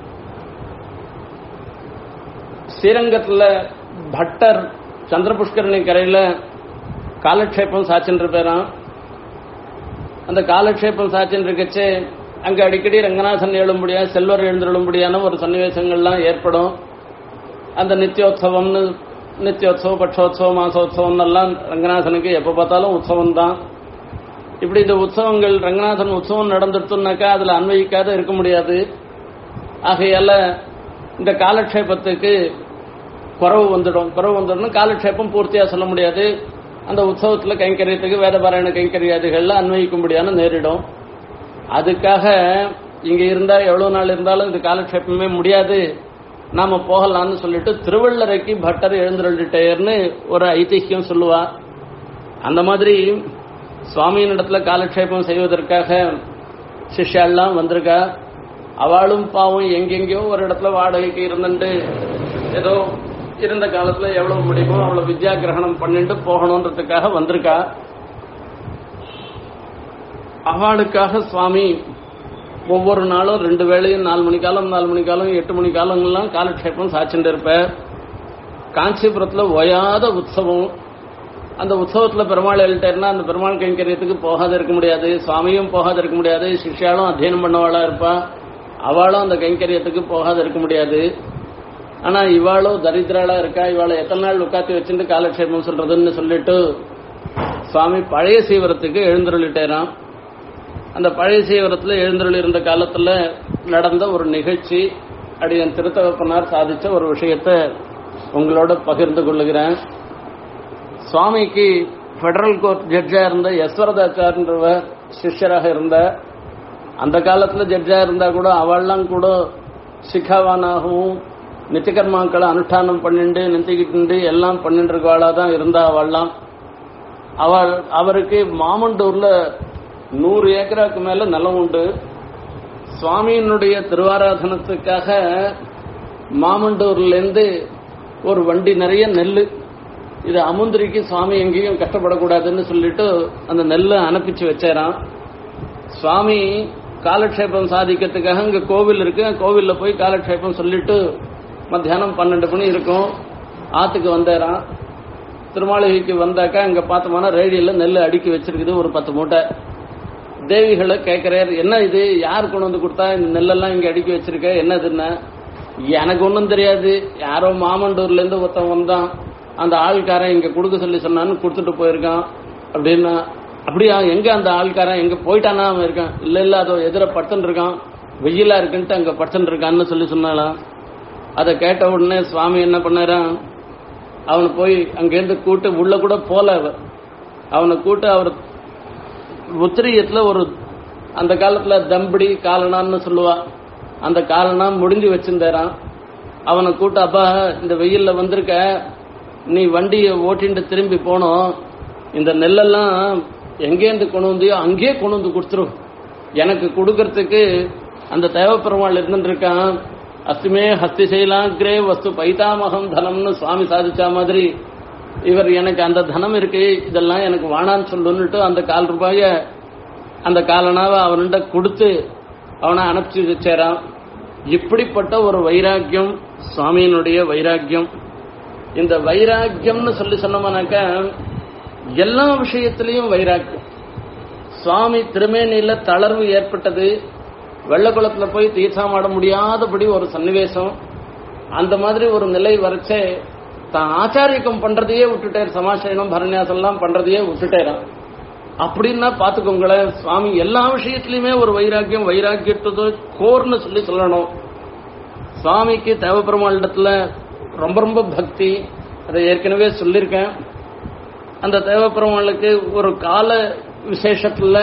A: ஸ்ரீரங்கத்துல பட்டர் சந்திரபுஷ்கரணி கரையில காலக்ஷேபம் சாச்சின்னு இருப்பாராம் அந்த காலக்ஷேபம் சாச்சின்னு இருக்கச்சே அங்க அடிக்கடி ரங்கநாதன் எழும்படியா செல்வர் எழுந்துள்ளும்படியான ஒரு சன்னிவேசங்கள்லாம் ஏற்படும் அந்த நித்தியோத்சவம்னு நித்தியோத்சவம் பட்சோத்சவம் மாசோத்சவம் எல்லாம் ரங்கநாதனுக்கு எப்ப பார்த்தாலும் உற்சவம் தான் இப்படி இந்த உற்சவங்கள் ரங்கநாதன் உற்சவம் நடந்துட்டுனாக்கா அதுல அன்வயிக்காத இருக்க முடியாது ஆகையால இந்த காலக்ஷேபத்துக்கு குறவு வந்துடும் குறவு வந்துடும் காலக்ஷேபம் பூர்த்தியா சொல்ல முடியாது அந்த உற்சவத்துல கைங்கரியத்துக்கு வேதபாராயண கைங்கரியாதிகள்ல அன்வயிக்க முடியாத நேரிடும் அதுக்காக இங்க இருந்தா எவ்வளவு நாள் இருந்தாலும் இந்த காலக்ஷேபமே முடியாது நாம போகலாம்னு சொல்லிட்டு திருவள்ளரைக்கு பட்டர் எழுந்துருட்டேர்னு ஒரு ஐதிஹ்யம் சொல்லுவா அந்த மாதிரி சுவாமியின் இடத்துல காலக்ஷேபம் செய்வதற்காக சிஷ்யாலாம் வந்திருக்கா அவளும் பாவம் எங்கெங்கயோ ஒரு இடத்துல வாடகைக்கு இருந்துட்டு ஏதோ இருந்த காலத்துல எவ்வளவு முடியுமோ அவ்வளவு வித்யா கிரகணம் பண்ணிட்டு போகணுன்றதுக்காக வந்திருக்கா அவளுக்காக சுவாமி ஒவ்வொரு நாளும் ரெண்டு வேளையும் நாலு மணி காலம் நாலு மணி காலம் எட்டு மணி காலங்கள்லாம் காலக்ஷேபம் சாச்சுட்டு இருப்பேன் காஞ்சிபுரத்துல ஓயாத உற்சவம் அந்த உற்சவத்துல பெருமாள் எழுட்டாருன்னா அந்த பெருமாள் கைங்கரியத்துக்கு போகாத இருக்க முடியாது சுவாமியும் போகாத இருக்க முடியாது சிஷ்யாலும் அத்தியனம் பண்ணவாளா இருப்பா அவளும் அந்த கைங்கரியத்துக்கு போகாத இருக்க முடியாது ஆனா இவாளும் தரித்திராளா இருக்கா இவாளை எத்தனை நாள் உட்காத்தி வச்சுட்டு காலக்ஷேபம் சொல்றதுன்னு சொல்லிட்டு சுவாமி பழைய சீவரத்துக்கு எழுந்தருளிட்டேராம் அந்த பழைய சீவரத்துல எழுந்தருள் இருந்த காலத்துல நடந்த ஒரு நிகழ்ச்சி அடியன் திருத்தகப்பனார் சாதிச்ச ஒரு விஷயத்தை உங்களோட பகிர்ந்து கொள்ளுகிறேன் சுவாமிக்கு பெடரல் கோர்ட் ஜட்ஜா இருந்த யஸ்வரதாச்சார்ன்றவர் சிஷ்யராக இருந்த அந்த காலத்துல ஜட்ஜா இருந்தா கூட அவள்லாம் கூட சிகாவானாகவும் நித்தியகர்மாக்களை அனுஷ்டானம் பண்ணிண்டு நிறுத்திக்கிட்டு எல்லாம் பண்ணிட்டு இருக்கவாளா தான் இருந்தா அவள்லாம் அவள் அவருக்கு மாமண்டூர்ல நூறு ஏக்கராக்கு மேல நிலம் உண்டு சுவாமியினுடைய திருவாராதனத்துக்காக மாமண்டூர்ல இருந்து ஒரு வண்டி நிறைய நெல் இது அமுந்திரிக்கு சுவாமி எங்கேயும் கஷ்டப்படக்கூடாதுன்னு சொல்லிட்டு அந்த நெல்லை அனுப்பிச்சு வச்சாராம் சுவாமி காலக்ஷேபம் சாதிக்கிறதுக்காக இங்க கோவில் இருக்கு கோவில்ல போய் காலக்ஷேபம் சொல்லிட்டு மத்தியானம் பன்னெண்டு மணி இருக்கும் ஆத்துக்கு வந்தாராம் திருமாளிகைக்கு வந்தாக்கா இங்க பார்த்தோம்னா ரேடியோல நெல் அடுக்கி வச்சிருக்குது ஒரு பத்து மூட்டை தேவிகளை கேட்கிறார் என்ன இது யார் கொண்டு வந்து கொடுத்தா இந்த நெல்லெல்லாம் இங்க அடுக்கி வச்சிருக்க என்னதுன்னா எனக்கு ஒன்றும் தெரியாது யாரோ மாமண்டூர்ல இருந்து ஒருத்தன் வந்தான் அந்த ஆள்காரன் இங்க கொடுக்க சொல்லி சொன்னான்னு கொடுத்துட்டு போயிருக்கான் அப்படின்னா அப்படியா எங்க அந்த ஆள்காரன் எங்க போயிட்டானா அவன் இருக்கான் இல்ல இல்ல அதோ எதிர படுத்துட்டு இருக்கான் வெயிலா இருக்குன்ட்டு அங்க படுத்துட்டு இருக்கான்னு சொல்லி சொன்னாலாம் அதை கேட்ட உடனே சுவாமி என்ன பண்ணாராம் அவனை போய் அங்கேருந்து கூட்டு உள்ள கூட போல அவர் அவனை கூட்டு அவர் உத்திரியத்துல ஒரு அந்த காலத்துல தம்படி காலனான்னு சொல்லுவா அந்த காலனா முடிஞ்சு வச்சிருந்தாராம் அவனை கூட்டு அப்பா இந்த வெயில்ல வந்திருக்க நீ வண்டியை ஓட்டிட்டு திரும்பி போனோம் இந்த நெல்லெல்லாம் எங்கேருந்து கொண்டு வந்தியோ அங்கேயே கொண்டு வந்து கொடுத்துரும் எனக்கு கொடுக்கறதுக்கு அந்த தேவப்பெருமாள் இருந்துட்டு இருக்கான் அஸ்துமே ஹஸ்தி சைலாகிரே வஸ்து பைதாமகம் தனம்னு சுவாமி சாதிச்சா மாதிரி இவர் எனக்கு அந்த தனம் இருக்கு இதெல்லாம் எனக்கு வானான்னு சொல்லுன்னுட்டு அந்த கால் ரூபாய அந்த காலனாவை அவன்கிட்ட கொடுத்து அவனை அனுப்பிச்சு வச்சாரான் இப்படிப்பட்ட ஒரு வைராக்கியம் சுவாமியினுடைய வைராக்கியம் இந்த வைராக்கியம்னு சொல்லி சொன்னோம்னாக்க எல்லா விஷயத்திலையும் வைராக்கியம் சுவாமி திருமேனியில தளர்வு ஏற்பட்டது வெள்ளக்குளத்துல போய் தீர்த்தாமாட முடியாதபடி ஒரு சன்னிவேசம் அந்த மாதிரி ஒரு நிலை வரைச்சே தான் ஆச்சாரியம் பண்றதையே விட்டுட்டார் சமாசயனம் பரநியாசம் எல்லாம் பண்றதையே விட்டுட்டேரான் அப்படின்னா பாத்துக்கோங்களேன் சுவாமி எல்லா விஷயத்திலயுமே ஒரு வைராக்கியம் வைராக்கியத்தது கோர்னு சொல்லி சொல்லணும் சுவாமிக்கு தேவப்பெருமாளிடத்துல ரொம்ப ரொம்ப பக்தி அதை ஏற்கனவே சொல்லியிருக்கேன் அந்த தேவப்பெருமாளுக்கு ஒரு கால விசேஷத்துல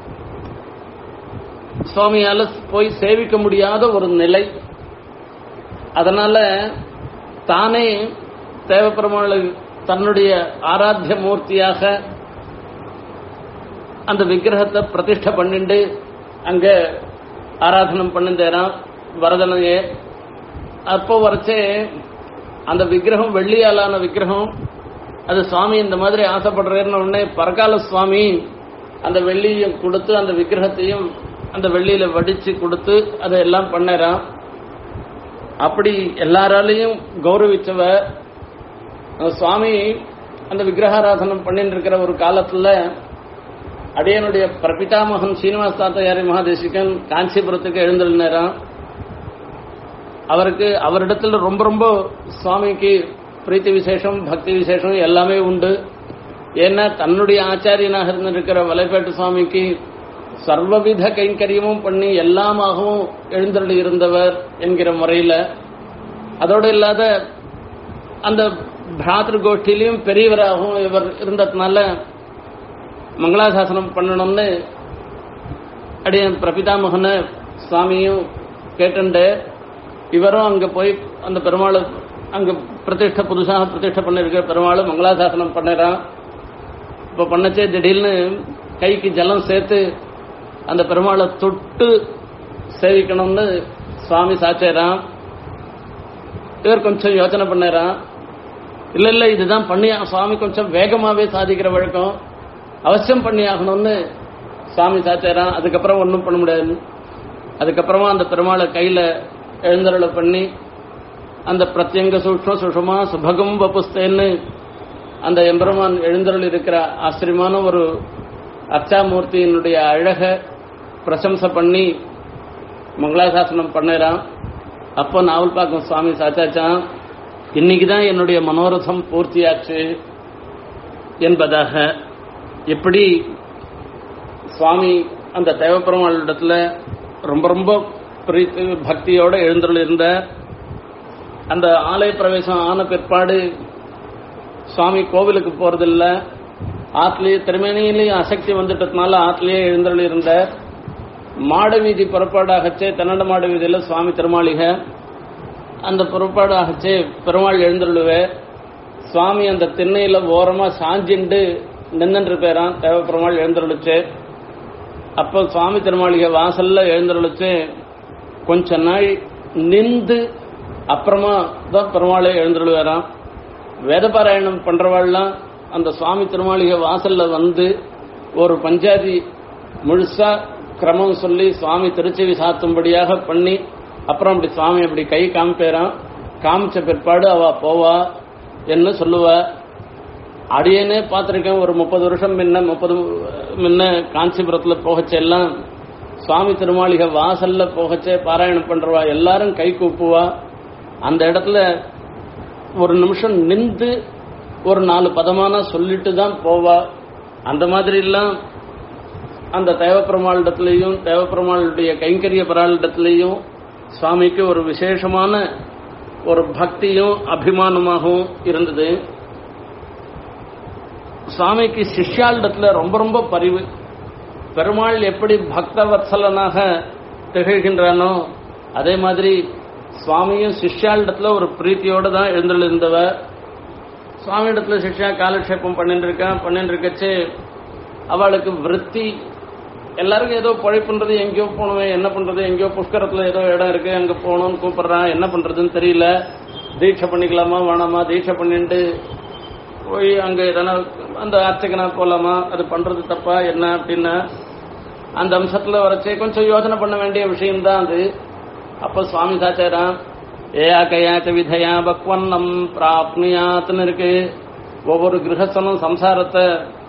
A: சுவாமியால போய் சேவிக்க முடியாத ஒரு நிலை அதனால தானே தேவப்பெருமாள் தன்னுடைய ஆராத்திய மூர்த்தியாக அந்த விக்கிரகத்தை பிரதிஷ்டை பண்ணிண்டு அங்க ஆராதனம் பண்ணிந்தேரான் வரதனையே அப்போ வரைச்சே அந்த விக்கிரகம் வெள்ளியாலான விக்கிரகம் அது சுவாமி இந்த மாதிரி ஆசைப்படுறேன்னு உடனே பரகால சுவாமி அந்த வெள்ளியும் கொடுத்து அந்த விக்கிரகத்தையும் அந்த வெள்ளியில வடிச்சு கொடுத்து அதை எல்லாம் பண்ணறான் அப்படி எல்லாராலையும் கௌரவிச்சவ அந்த சுவாமி அந்த விக்கிரகாராதனம் பண்ணிட்டு இருக்கிற ஒரு காலத்துல அடியனுடைய பிரபிதாமகன் சீனிவாஸ் தாத்தையாரி மகாதேசிகன் காஞ்சிபுரத்துக்கு எழுந்திருந்தாராம் அவருக்கு அவரிடத்துல ரொம்ப ரொம்ப சுவாமிக்கு பிரீத்தி விசேஷம் பக்தி விசேஷம் எல்லாமே உண்டு ஏன்னா தன்னுடைய ஆச்சாரியனாக இருந்திருக்கிற வலைப்பேட்டு சுவாமிக்கு சர்வவித கைங்கரியமும் பண்ணி எல்லாமாகவும் எழுந்தருளி இருந்தவர் என்கிற முறையில அதோடு இல்லாத அந்த பிராத்திரு கோஷ்டிலையும் பெரியவராகவும் இவர் இருந்ததுனால மங்களாசாசனம் பண்ணணும்னு அடியன் பிரபிதாமகனை சுவாமியும் கேட்டுண்டு இவரும் அங்க போய் அந்த பெருமாள் அங்க பிரதிஷ்டை புதுசாக பிரதிஷ்டை பண்ணிருக்கிற பெருமாள் மங்களாசாசனம் பண்ணுறான் இப்ப பண்ணச்சே திடீர்னு கைக்கு ஜலம் சேர்த்து அந்த பெருமாளை தொட்டு சேவிக்கணும்னு சுவாமி சாச்சேரான் இவர் கொஞ்சம் யோசனை பண்ணாராம் இல்ல இல்ல இதுதான் பண்ணி சுவாமி கொஞ்சம் வேகமாவே சாதிக்கிற வழக்கம் அவசியம் பண்ணி ஆகணும்னு சுவாமி சாச்சாரான் அதுக்கப்புறம் ஒன்றும் பண்ண முடியாது அதுக்கப்புறமா அந்த பெருமாளை கையில எழுந்தருளை பண்ணி அந்த பிரத்யங்க சூக்ஷ்ம சுஷமா சுபகம் வபுஸ்தேன்னு அந்த எம்பெருமான் எழுந்தருள் இருக்கிற ஆச்சரியமான ஒரு அர்ச்சாமூர்த்தியினுடைய அழக பிரசம்சை பண்ணி மங்களாசாசனம் பண்ணுறான் அப்போ நாவல்பாக்கம் சுவாமி சாச்சாச்சான் இன்னைக்கு தான் என்னுடைய மனோரதம் பூர்த்தியாச்சு என்பதாக எப்படி சுவாமி அந்த தேவப்பெருமாளிடத்துல ரொம்ப ரொம்ப பிரீத்தி பக்தியோட எழுந்துள்ள இருந்த அந்த ஆலய பிரவேசம் ஆன பிற்பாடு சுவாமி கோவிலுக்கு போறதில்ல ஆத்துலயே திருமேனியிலையும் அசக்தி வந்துட்டதுனால ஆத்துலயே எழுந்தருள் இருந்த மாட வீதி புறப்பாடாகச்சே தென்னட மாட வீதியில சுவாமி திருமாளிகை அந்த புறப்பாடாகச்சே பெருமாள் எழுந்தருளுவே சுவாமி அந்த திண்ணையில ஓரமா சாஞ்சிண்டு நின்று பேரான் தேவ பெருமாள் எழுந்தருளுச்சு அப்போ சுவாமி திருமாளிகை வாசல்ல எழுந்தருளுச்சு கொஞ்ச நாள் நின்று அப்புறமா தான் பெருமாளே எழுந்தருளுவாராம் வேதபாராயணம் பண்றவாள்லாம் அந்த சுவாமி திருமாளிகை வாசல்ல வந்து ஒரு பஞ்சாதி முழுசா கிரமம் சொல்லி சுவாமி திருச்செவி சாத்தும்படியாக பண்ணி அப்புறம் அப்படி சுவாமி அப்படி கை காமிப்பேறான் காமிச்ச பிற்பாடு அவ போவா என்ன சொல்லுவா அடியனே பார்த்திருக்கேன் ஒரு முப்பது வருஷம் முன்ன முப்பது முன்ன காஞ்சிபுரத்துல போகச்சே எல்லாம் சுவாமி திருமாளிகை வாசல்ல போகச்சே பாராயணம் பண்றவா எல்லாரும் கை கூப்புவா அந்த இடத்துல ஒரு நிமிஷம் நின்று ஒரு நாலு பதமான சொல்லிட்டு தான் போவா அந்த மாதிரி எல்லாம் அந்த தேவப்பெருமாளிடத்திலையும் தேவப்பெருமாளுடைய கைங்கரிய பராளிடத்திலையும் சுவாமிக்கு ஒரு விசேஷமான ஒரு பக்தியும் அபிமானமாகவும் இருந்தது சுவாமிக்கு சிஷ்யாளிடத்துல ரொம்ப ரொம்ப பரிவு பெருமாள் எப்படி பக்தவத்சலனாக திகழ்கின்றானோ அதே மாதிரி சுவாமியும் சிஷ்யாளிடத்துல ஒரு பிரீத்தியோட தான் எழுந்திருந்தவ சுவாமி இடத்துல சிஷ்யா காலக்ஷேபம் பண்ணிட்டு இருக்கான் பண்ணிட்டு இருக்கச்சு அவளுக்கு விற்பி எல்லாருக்கும் ஏதோ பழைப்புன்றது எங்கேயோ போகணும் என்ன பண்றது எங்கேயோ புஷ்கரத்துல ஏதோ இடம் இருக்கு அங்க போகணும்னு கூப்பிடுறான் என்ன பண்றதுன்னு தெரியல தீட்சை பண்ணிக்கலாமா வேணாமா தீட்சை பண்ணிட்டு போய் அங்க எதனா அந்த அர்ச்சகனா போலாமா அது பண்றது தப்பா என்ன அப்படின்னா அந்த அம்சத்துல வரச்சே கொஞ்சம் யோசனை பண்ண வேண்டிய விஷயம்தான் அது அப்ப சுவாமி சாச்சாராம் ஏயா கையாச்ச விதையா பக்வன்னம் பிராப்னியாத்துன்னு இருக்கு ஒவ்வொரு கிரகஸ்தனும் சம்சாரத்தை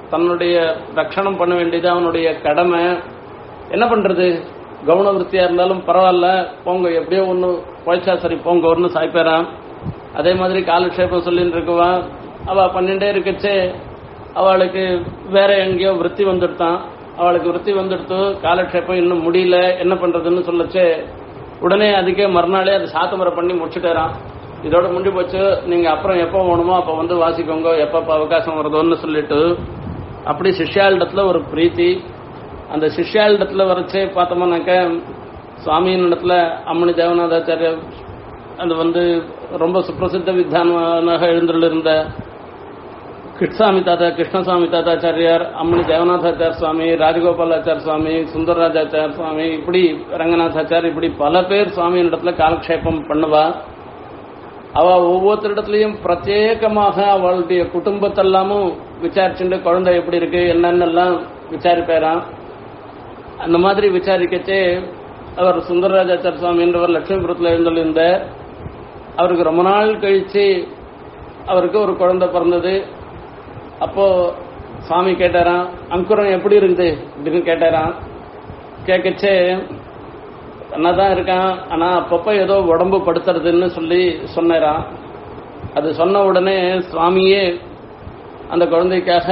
A: தன்னுடைய ரட்சணம் பண்ண வேண்டியது அவனுடைய கடமை என்ன பண்றது கவுன விருத்தியா இருந்தாலும் பரவாயில்ல போங்க எப்படியோ ஒன்று போய்ச்சா சரி போங்க ஒன்று சாய்ப்பேறான் அதே மாதிரி காலக்ஷேபம் சொல்லிட்டு இருக்குவா அவ பண்ணிட்டே இருக்கச்சே அவளுக்கு வேற எங்கேயோ விருத்தி வந்துடுத்தான் அவளுக்கு விருத்தி வந்துடுத்து காலக்ஷேபம் இன்னும் முடியல என்ன பண்றதுன்னு சொல்லச்சே உடனே அதுக்கே மறுநாளே அது சாத்தமரை பண்ணி முடிச்சுட்டாராம் இதோட முடிஞ்சு போச்சு நீங்க அப்புறம் எப்போ வேணுமோ அப்போ வந்து வாசிக்கோங்க எப்போ அவகாசம் வருதோன்னு சொல்லிட்டு அப்படி சிஷ்யாளிடத்துல ஒரு பிரீத்தி அந்த சிஷ்யாளிடத்துல வரைச்சே பார்த்தோம்னாக்க சுவாமியின் இடத்துல அம்மணி தேவநாதாச்சாரிய அது வந்து ரொம்ப சுப்பிரசித்த வித்வானாக எழுந்துள்ளிருந்த கிருஷ்ணசாமி தாத்தா கிருஷ்ணசாமி தாத்தாச்சாரியார் அம்மணி தேவநாதாச்சார சுவாமி ராஜகோபாலாச்சார சுவாமி சுந்தரராஜாச்சார சுவாமி இப்படி ரங்கநாதாச்சார் இப்படி பல பேர் சுவாமியின் இடத்துல காலக்ஷேபம் பண்ணுவா அவ ஒவ்வொருத்தரிடத்துலயும் பிரத்யேகமாக அவளுடைய குடும்பத்தெல்லாமும் விசாரிச்சுட்டு குழந்தை எப்படி இருக்கு என்னென்னலாம் விசாரிப்பாராம் அந்த மாதிரி விசாரிக்கச்சே அவர் சுந்தரராஜாச்சார சுவாமி என்றவர் லட்சுமிபுரத்தில் எழுந்துள்ளிருந்த அவருக்கு ரொம்ப நாள் கழிச்சு அவருக்கு ஒரு குழந்தை பிறந்தது அப்போ சுவாமி கேட்டாராம் அங்குரம் எப்படி இருக்குது அப்படின்னு கேட்டாராம் கேட்கச்சே தான் இருக்கான் ஆனா அப்பப்ப ஏதோ உடம்பு படுத்துறதுன்னு சொல்லி சொன்னாராம் அது சொன்ன உடனே சுவாமியே அந்த குழந்தைக்காக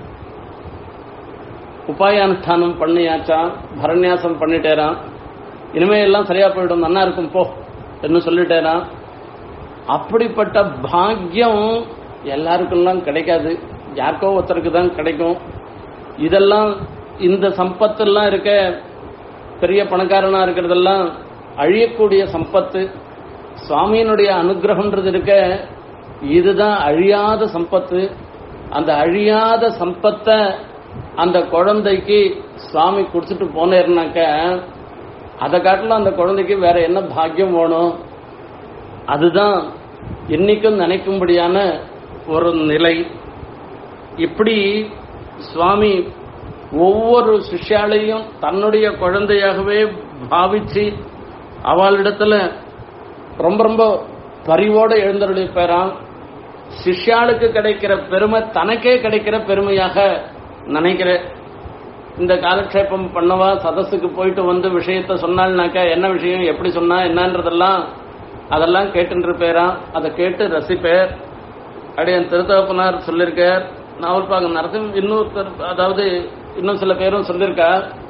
A: உபாயானுஷ்டானம் பண்ணியாச்சான் பரநியாசம் பண்ணிட்டேரான் இனிமே எல்லாம் சரியா போயிடும் நன்னா இருக்கும் போ என்று சொல்லிட்டேரான் அப்படிப்பட்ட பாக்கியம் எல்லாருக்கெல்லாம் கிடைக்காது யாருக்கோ ஒருத்தருக்கு தான் கிடைக்கும் இதெல்லாம் இந்த சம்பத்தெல்லாம் இருக்க பெரிய பணக்காரனா இருக்கிறதெல்லாம் அழியக்கூடிய சம்பத்து சுவாமியினுடைய அனுகிரகம்ன்றது இருக்க இதுதான் அழியாத சம்பத்து அந்த அழியாத சம்பத்தை அந்த குழந்தைக்கு சுவாமி கொடுத்துட்டு போனேர்னாக்க அதை காட்டிலும் அந்த குழந்தைக்கு வேற என்ன பாக்கியம் வேணும் அதுதான் என்னைக்கும் நினைக்கும்படியான ஒரு நிலை இப்படி சுவாமி ஒவ்வொரு சிஷ்யாலையும் தன்னுடைய குழந்தையாகவே பாவிச்சு அவளிடத்துல ரொம்ப ரொம்ப பரிவோட எழுந்தருளிப்பாராம் சிஷ்யாளுக்கு கிடைக்கிற பெருமை தனக்கே கிடைக்கிற பெருமையாக நினைக்கிற இந்த காலக்ஷேபம் பண்ணவா சதஸுக்கு போயிட்டு வந்து விஷயத்த சொன்னாள்னாக்கா என்ன விஷயம் எப்படி சொன்னா என்னன்றதெல்லாம் அதெல்லாம் கேட்டுட்டு இருப்பேராம் அதை கேட்டு ரசிப்பேர் அப்படியே என் திருத்தகப்பனார் சொல்லியிருக்கார் நாவல்பாக்கம் நரசிம் இன்னொருத்தர் அதாவது இன்னும் சில பேரும் சொல்லியிருக்கா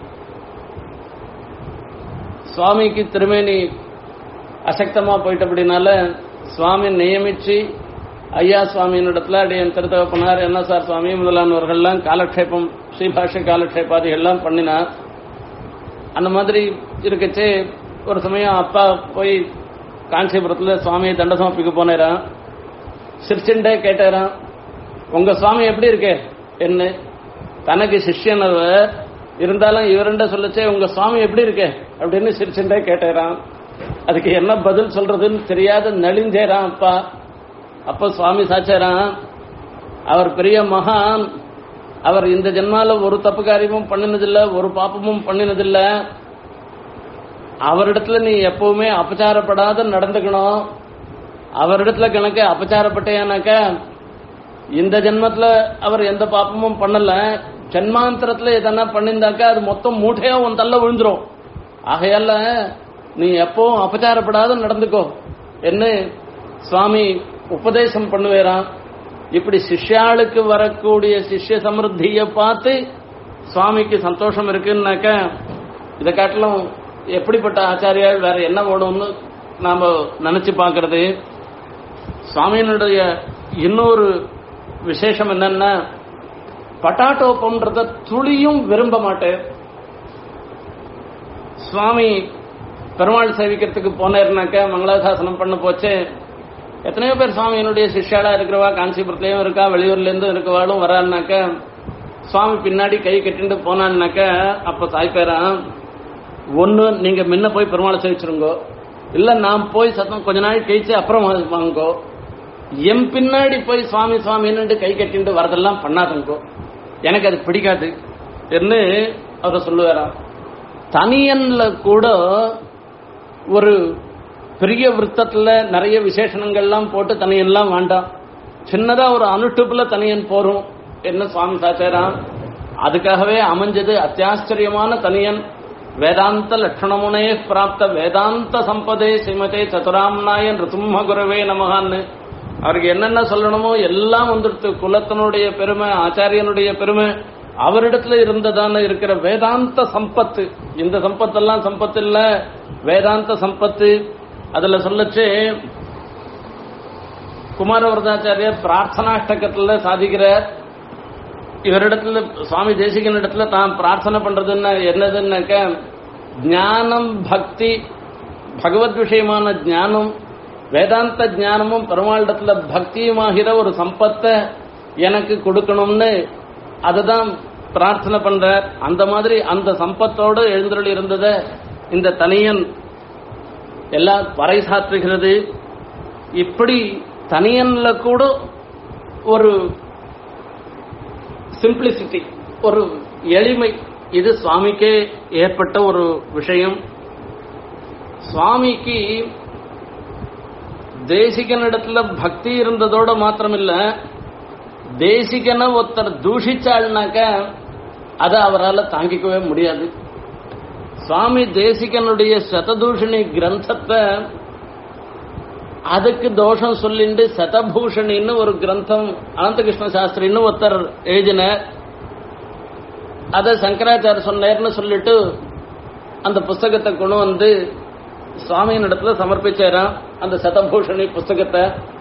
A: சுவாமிக்கு திருமேனி அசக்தமா போயிட்டபடினால சுவாமி நியமிச்சு ஐயா சுவாமியினிடத்துல அப்படியே என் திருத்தகப்பனார் என்ன சார் சுவாமி முதலானவர்கள்லாம் காலக்ஷேபம் ஸ்ரீபாஷ்ய காலக்ஷேபாதிகள்லாம் பண்ணினார் அந்த மாதிரி இருக்கச்சே ஒரு சமயம் அப்பா போய் காஞ்சிபுரத்துல சுவாமியை தண்ட சமர்ப்பிக்க போனேரான் சிரிச்சுண்டே கேட்டாராம் உங்க சுவாமி எப்படி இருக்கு என்ன தனக்கு சிஷ்யன் அவர் இருந்தாலும் இவருண்ட சொல்லச்சே உங்க சுவாமி எப்படி இருக்கு அப்படின்னு சிரிச்சுண்டே கேட்டாராம் அதுக்கு என்ன பதில் சொல்றதுன்னு தெரியாத நலிஞ்சேரான் அப்பா அப்ப சுவாமி சாச்சாராம் அவர் பெரிய மகான் அவர் இந்த ஜென்மால ஒரு தப்பு காரியமும் பண்ணினதில்ல ஒரு பாப்பமும் பண்ணினதில்ல அவரிடத்துல நீ எப்பவுமே அபச்சாரப்படாத நடந்துக்கணும் அவரிடத்துல கணக்கு அபச்சாரப்பட்டேனாக்க இந்த ஜென்மத்துல அவர் எந்த பாப்பமும் பண்ணல ஜென்மாந்தரத்துல எதனா பண்ணியிருந்தாக்கா அது மொத்தம் மூட்டையா உன் தள்ள விழுந்துரும் ஆகையால நீ எப்பவும் அபச்சாரப்படாத நடந்துக்கோ என்ன சுவாமி உபதேசம் பண்ணுவேராம் இப்படி சிஷ்யாளுக்கு வரக்கூடிய சிஷ்ய சமிருத்திய பார்த்து சுவாமிக்கு சந்தோஷம் இருக்குன்னாக்க இதை காட்டிலும் எப்படிப்பட்ட ஆச்சாரியால் வேற என்ன வேணும்னு நாம நினைச்சு பார்க்கறது சுவாமியினுடைய இன்னொரு விசேஷம் என்னன்னா பட்டாட்டோப்பம்ன்றத துளியும் விரும்ப மாட்டேன் சுவாமி பெருமாள் சேவிக்கிறதுக்கு போனேர்னாக்க மங்களாசாசனம் பண்ண போச்சு எத்தனையோ பேர் சுவாமியினுடைய சிஷ்யாளா இருக்கிறவா காஞ்சிபுரத்துலயும் இருக்கா வெளியூர்ல இருந்தும் இருக்கவாளும் வரான்னாக்க சுவாமி பின்னாடி கை கட்டிட்டு போனான்னாக்க அப்ப தாய்ப்பேரான் ஒண்ணு நீங்க முன்ன போய் பெருமாளை சேவிச்சிருங்கோ இல்ல நான் போய் சத்தம் கொஞ்ச நாள் கழிச்சு அப்புறம் வாங்கோ என் பின்னாடி போய் சுவாமி சுவாமின்னு கை கட்டிட்டு வரதெல்லாம் பண்ணாதுங்கோ எனக்கு அது பிடிக்காது என்று அவர் சொல்லுவாராம் தனியன்ல கூட ஒரு பெரிய விருத்தத்துல நிறைய விசேஷணங்கள்லாம் போட்டு தனியன்லாம் வேண்டாம் சின்னதா ஒரு அனுட்டுப்புல தனியன் போறோம் என்ன சுவாமி சாச்சாராம் அதுக்காகவே அமைஞ்சது அத்தியாச்சரியமான தனியன் வேதாந்த லட்சணமுனே பிராப்த வேதாந்த சம்பதே சிமதே சதுராம்நாயன் ரிசும்ம குரவே நமகான்னு அவருக்கு என்னென்ன சொல்லணுமோ எல்லாம் வந்துடுத்து குலத்தினுடைய பெருமை ஆச்சாரியனுடைய பெருமை அவரிடத்துல இருந்ததான இருக்கிற வேதாந்த சம்பத்து இந்த சம்பத்தெல்லாம் சம்பத்து இல்ல வேதாந்த சம்பத்து அதுல சொல்லச்சு குமாரவரதாச்சாரியர் பிரார்த்தனாஷ்டகத்துல சாதிக்கிறார் இவரிடத்துல சுவாமி தேசிகன் இடத்துல தான் பிரார்த்தனை பண்றதுன்னா என்னதுன்னாக்க ஞானம் பக்தி பகவத் விஷயமான ஞானம் வேதாந்த ஞானமும் பெருமாளிடத்துல பக்தியுமாகிற ஒரு சம்பத்தை எனக்கு கொடுக்கணும்னு அதுதான் பிரார்த்தனை பண்றார் அந்த மாதிரி அந்த சம்பத்தோடு எழுந்தருள் இருந்தத இந்த தனியன் எல்லாம் பறைசாற்றுகிறது இப்படி தனியன்ல கூட ஒரு சிம்பிளிசிட்டி ஒரு எளிமை இது சுவாமிக்கே ஏற்பட்ட ஒரு விஷயம் சுவாமிக்கு தேசிகனிடத்துல பக்தி இருந்ததோட மாத்திரமில்ல தேசிகனை ஒருத்தர் தூஷிச்சாள்னாக்க அதை அவரால் தாங்கிக்கவே முடியாது சுவாமி தேசிகனுடைய சததூஷணி கிரந்தத்தை அதுக்கு தோஷம் சொல்லிண்டு சதபூஷணின்னு ஒரு கிரந்தம் அனந்தகிருஷ்ண சாஸ்திரின்னு ஒருத்தர் எழுதினார் அதை சங்கராச்சாரிய சொன்னார்னு சொல்லிட்டு அந்த புஸ்தகத்தை கொண்டு வந்து சுவாமியின் இடத்துல சமர்ப்பிச்சாராம் அந்த சதபூஷணி புஸ்தகத்தை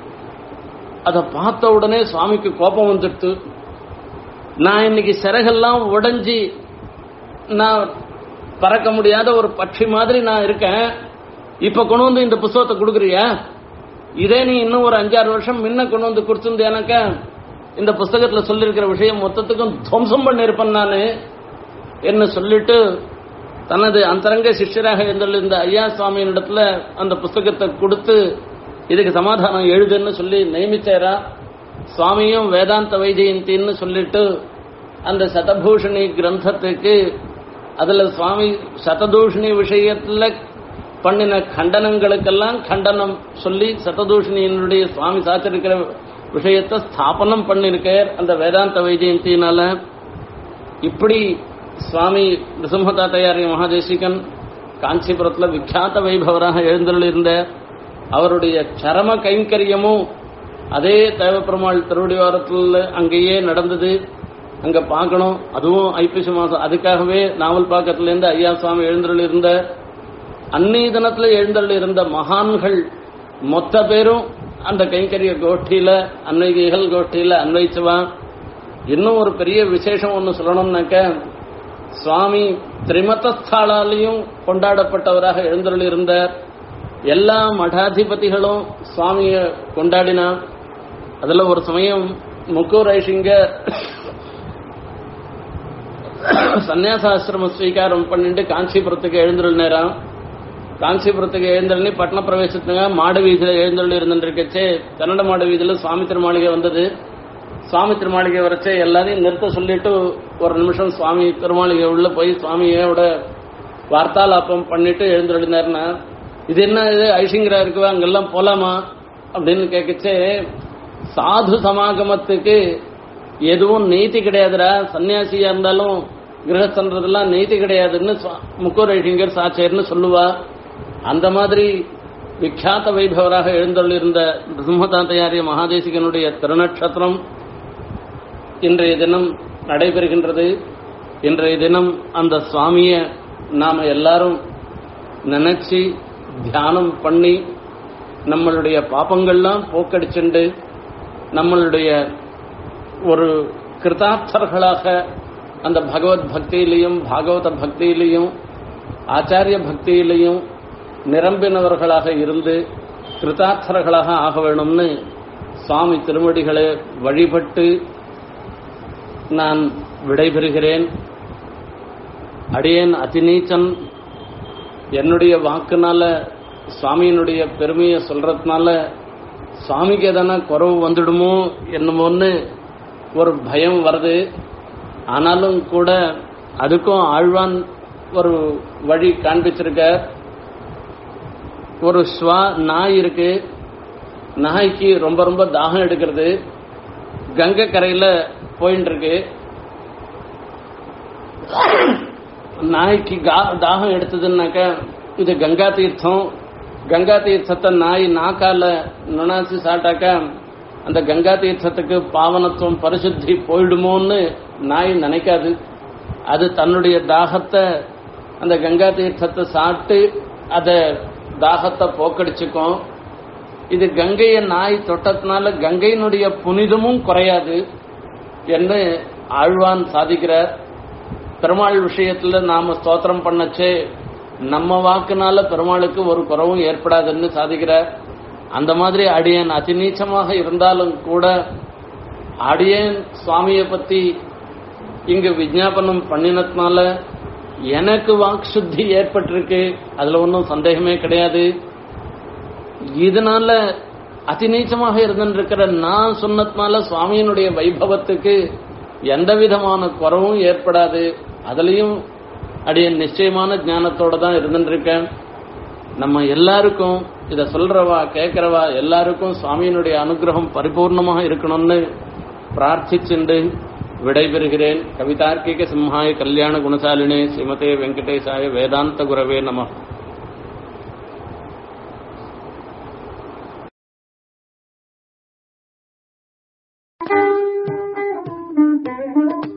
A: அதை பார்த்த உடனே சுவாமிக்கு கோபம் வந்துடுத்து நான் இன்னைக்கு சிறகெல்லாம் உடைஞ்சி நான் பறக்க முடியாத ஒரு பட்சி மாதிரி நான் இருக்கேன் இப்ப கொண்டு வந்து இந்த புஸ்தகத்தை கொடுக்குறியா இதே நீ இன்னும் ஒரு அஞ்சாறு வருஷம் முன்ன கொண்டு வந்து கொடுத்துருந்தேனாக்க இந்த புஸ்தகத்துல சொல்லியிருக்கிற விஷயம் மொத்தத்துக்கும் துவம்சம் பண்ணிருப்பேன் நான் என்ன சொல்லிட்டு தனது அந்தரங்க சிஷ்யராக இருந்த ஐயா சுவாமியின் இடத்துல அந்த புஸ்தகத்தை கொடுத்து இதுக்கு சமாதானம் எழுதுன்னு சொல்லி நியமிச்சாரா சுவாமியும் வேதாந்த வைஜெயந்தின்னு சொல்லிட்டு அந்த சதபூஷணி கிரந்தத்துக்கு அதுல சுவாமி சததூஷணி விஷயத்துல பண்ணின கண்டனங்களுக்கெல்லாம் கண்டனம் சொல்லி சததூஷணியினுடைய சுவாமி சாத்திருக்கிற விஷயத்தை ஸ்தாபனம் பண்ணிருக்கார் அந்த வேதாந்த வைஜெயந்தினால இப்படி சுவாமி நிருசிம்மதாத்தையாரி மகாதேசிகன் காஞ்சிபுரத்துல விख्यात வைபவராக எழுந்தருள் இருந்த அவருடைய சரம கைங்கரியமும் அதே தேவப்பெருமாள் திருவடிவாரத்தில் அங்கேயே நடந்தது அங்க பார்க்கணும் அதுவும் ஐப்பசி மாசம் அதுக்காகவே நாவல் பாக்கத்துல இருந்து ஐயா சுவாமி எழுந்தருள் இருந்த அன்னைய தினத்துல எழுந்தருள் இருந்த மகான்கள் மொத்த பேரும் அந்த கைங்கரிய கோஷ்டியில அன்வைகிகள் கோஷ்டியில அன்வைச்சுவா இன்னும் ஒரு பெரிய விசேஷம் ஒன்று சொல்லணும்னாக்க சுவாமி திரிமத்தஸ்தாலாலையும் கொண்டாடப்பட்டவராக எழுந்தருள் இருந்தார் எல்லா மடாதிபதிகளும் சுவாமிய கொண்டாடினா அதுல ஒரு சமயம் முக்கூர் ஐஷிங்க சந்நியாசாசிரம ஸ்வீகாரம் பண்ணிட்டு காஞ்சிபுரத்துக்கு எழுந்தருள் நேரம் காஞ்சிபுரத்துக்கு எழுந்தருளி பட்டண பிரவேசத்துங்க மாடு வீதியில எழுந்தருள் இருந்துருக்கச்சே கன்னட மாடு வீதியில சுவாமி திருமாளிகை வந்தது சுவாமி திருமாளிகை வரைச்சே எல்லாரையும் நிறுத்த சொல்லிட்டு ஒரு நிமிஷம் சுவாமி திருமாளிகை உள்ள போய் சுவாமியோட வார்த்தாலாப்பம் பண்ணிட்டு எழுந்தருளினார்னா இது என்ன இது ஐசிங்கரா இருக்குவா அங்கெல்லாம் போலாமா அப்படின்னு கேட்கச்சே சாது சமாகமத்துக்கு எதுவும் நீதி கிடையாதுடா சன்னியாசியா இருந்தாலும் கிரகஸ்தன்றதெல்லாம் நீதி கிடையாதுன்னு சுவா- முக்கூர் ஐசிங்கர் சாச்சேர்னு சொல்லுவா அந்த மாதிரி விख्यात வைபவராக எழுந்தள்ளிருந்த பிரம்மதாந்தையாரிய மகாதேசிகனுடைய திருநட்சத்திரம் இன்றைய தினம் நடைபெறுகின்றது இன்றைய தினம் அந்த சுவாமிய நாம எல்லாரும் நினைச்சு தியானம் பண்ணி நம்மளுடைய பாப்பங்கள்லாம் போக்கடிச்சுண்டு நம்மளுடைய ஒரு கிருதார்த்தர்களாக அந்த பகவத் பக்தியிலையும் பாகவத பக்தியிலையும் ஆச்சாரிய பக்தியிலையும் நிரம்பினவர்களாக இருந்து கிருதார்த்தர்களாக ஆக வேணும்னு சுவாமி திருவடிகளை வழிபட்டு நான் விடைபெறுகிறேன் அடியேன் அதிநீச்சன் என்னுடைய வாக்குனால சுவாமியினுடைய பெருமையை சொல்றதுனால சுவாமிக்கு எதனா குறவு வந்துடுமோ என்னமோன்னு ஒரு பயம் வருது ஆனாலும் கூட அதுக்கும் ஆழ்வான் ஒரு வழி காண்பிச்சிருக்க ஒரு ஸ்வா நாய் இருக்கு நாய்க்கு ரொம்ப ரொம்ப தாகம் எடுக்கிறது கங்கை கரையில போயின்னு இருக்கு நாய்க்கு கா- தாகம் எடுத்ததுன்னாக்கா இது கங்கா தீர்த்தம் கங்கா தீர்த்தத்தை நாய் நாக்கால நுணாசி சாட்டாக்கா அந்த கங்கா தீர்த்தத்துக்கு பாவனத்துவம் பரிசுத்தி போயிடுமோன்னு நாய் நினைக்காது அது தன்னுடைய தாகத்தை அந்த கங்கா தீர்த்தத்தை சாப்பிட்டு அத தாகத்தை போக்கடிச்சுக்கும் இது கங்கையை நாய் தொட்டதுனால கங்கையினுடைய புனிதமும் குறையாது என்று ஆழ்வான் சாதிக்கிறார் பெருமாள் விஷயத்துல நாம ஸ்தோத்திரம் பண்ணச்சே நம்ம வாக்குனால பெருமாளுக்கு ஒரு குறவும் ஏற்படாதுன்னு சாதிக்கிறார் அந்த மாதிரி அடியேன் அதிநீச்சமாக இருந்தாலும் கூட அடியேன் சுவாமியை பத்தி இங்கு விஜாபனம் பண்ணினதுனால எனக்கு வாக் சுத்தி ஏற்பட்டிருக்கு அதுல ஒன்றும் சந்தேகமே கிடையாது இதனால அதிநீச்சமாக இருந்திருக்கிற நான் சொன்னதுனால சுவாமியினுடைய வைபவத்துக்கு எந்த விதமான குறவும் ஏற்படாது அதுலயும் அடைய நிச்சயமான ஞானத்தோட தான் இருந்துருக்கேன் நம்ம எல்லாருக்கும் இத சொல்றவா கேட்கிறவா எல்லாருக்கும் சுவாமியினுடைய அனுகிரகம் பரிபூர்ணமாக இருக்கணும்னு பிரார்த்திச்சுண்டு விடைபெறுகிறேன் கவிதார்க்கிக சிம்ஹாய கல்யாண குணசாலினே ஸ்ரீமதே வெங்கடேசாய வேதாந்த குரவே நம
B: Thank you.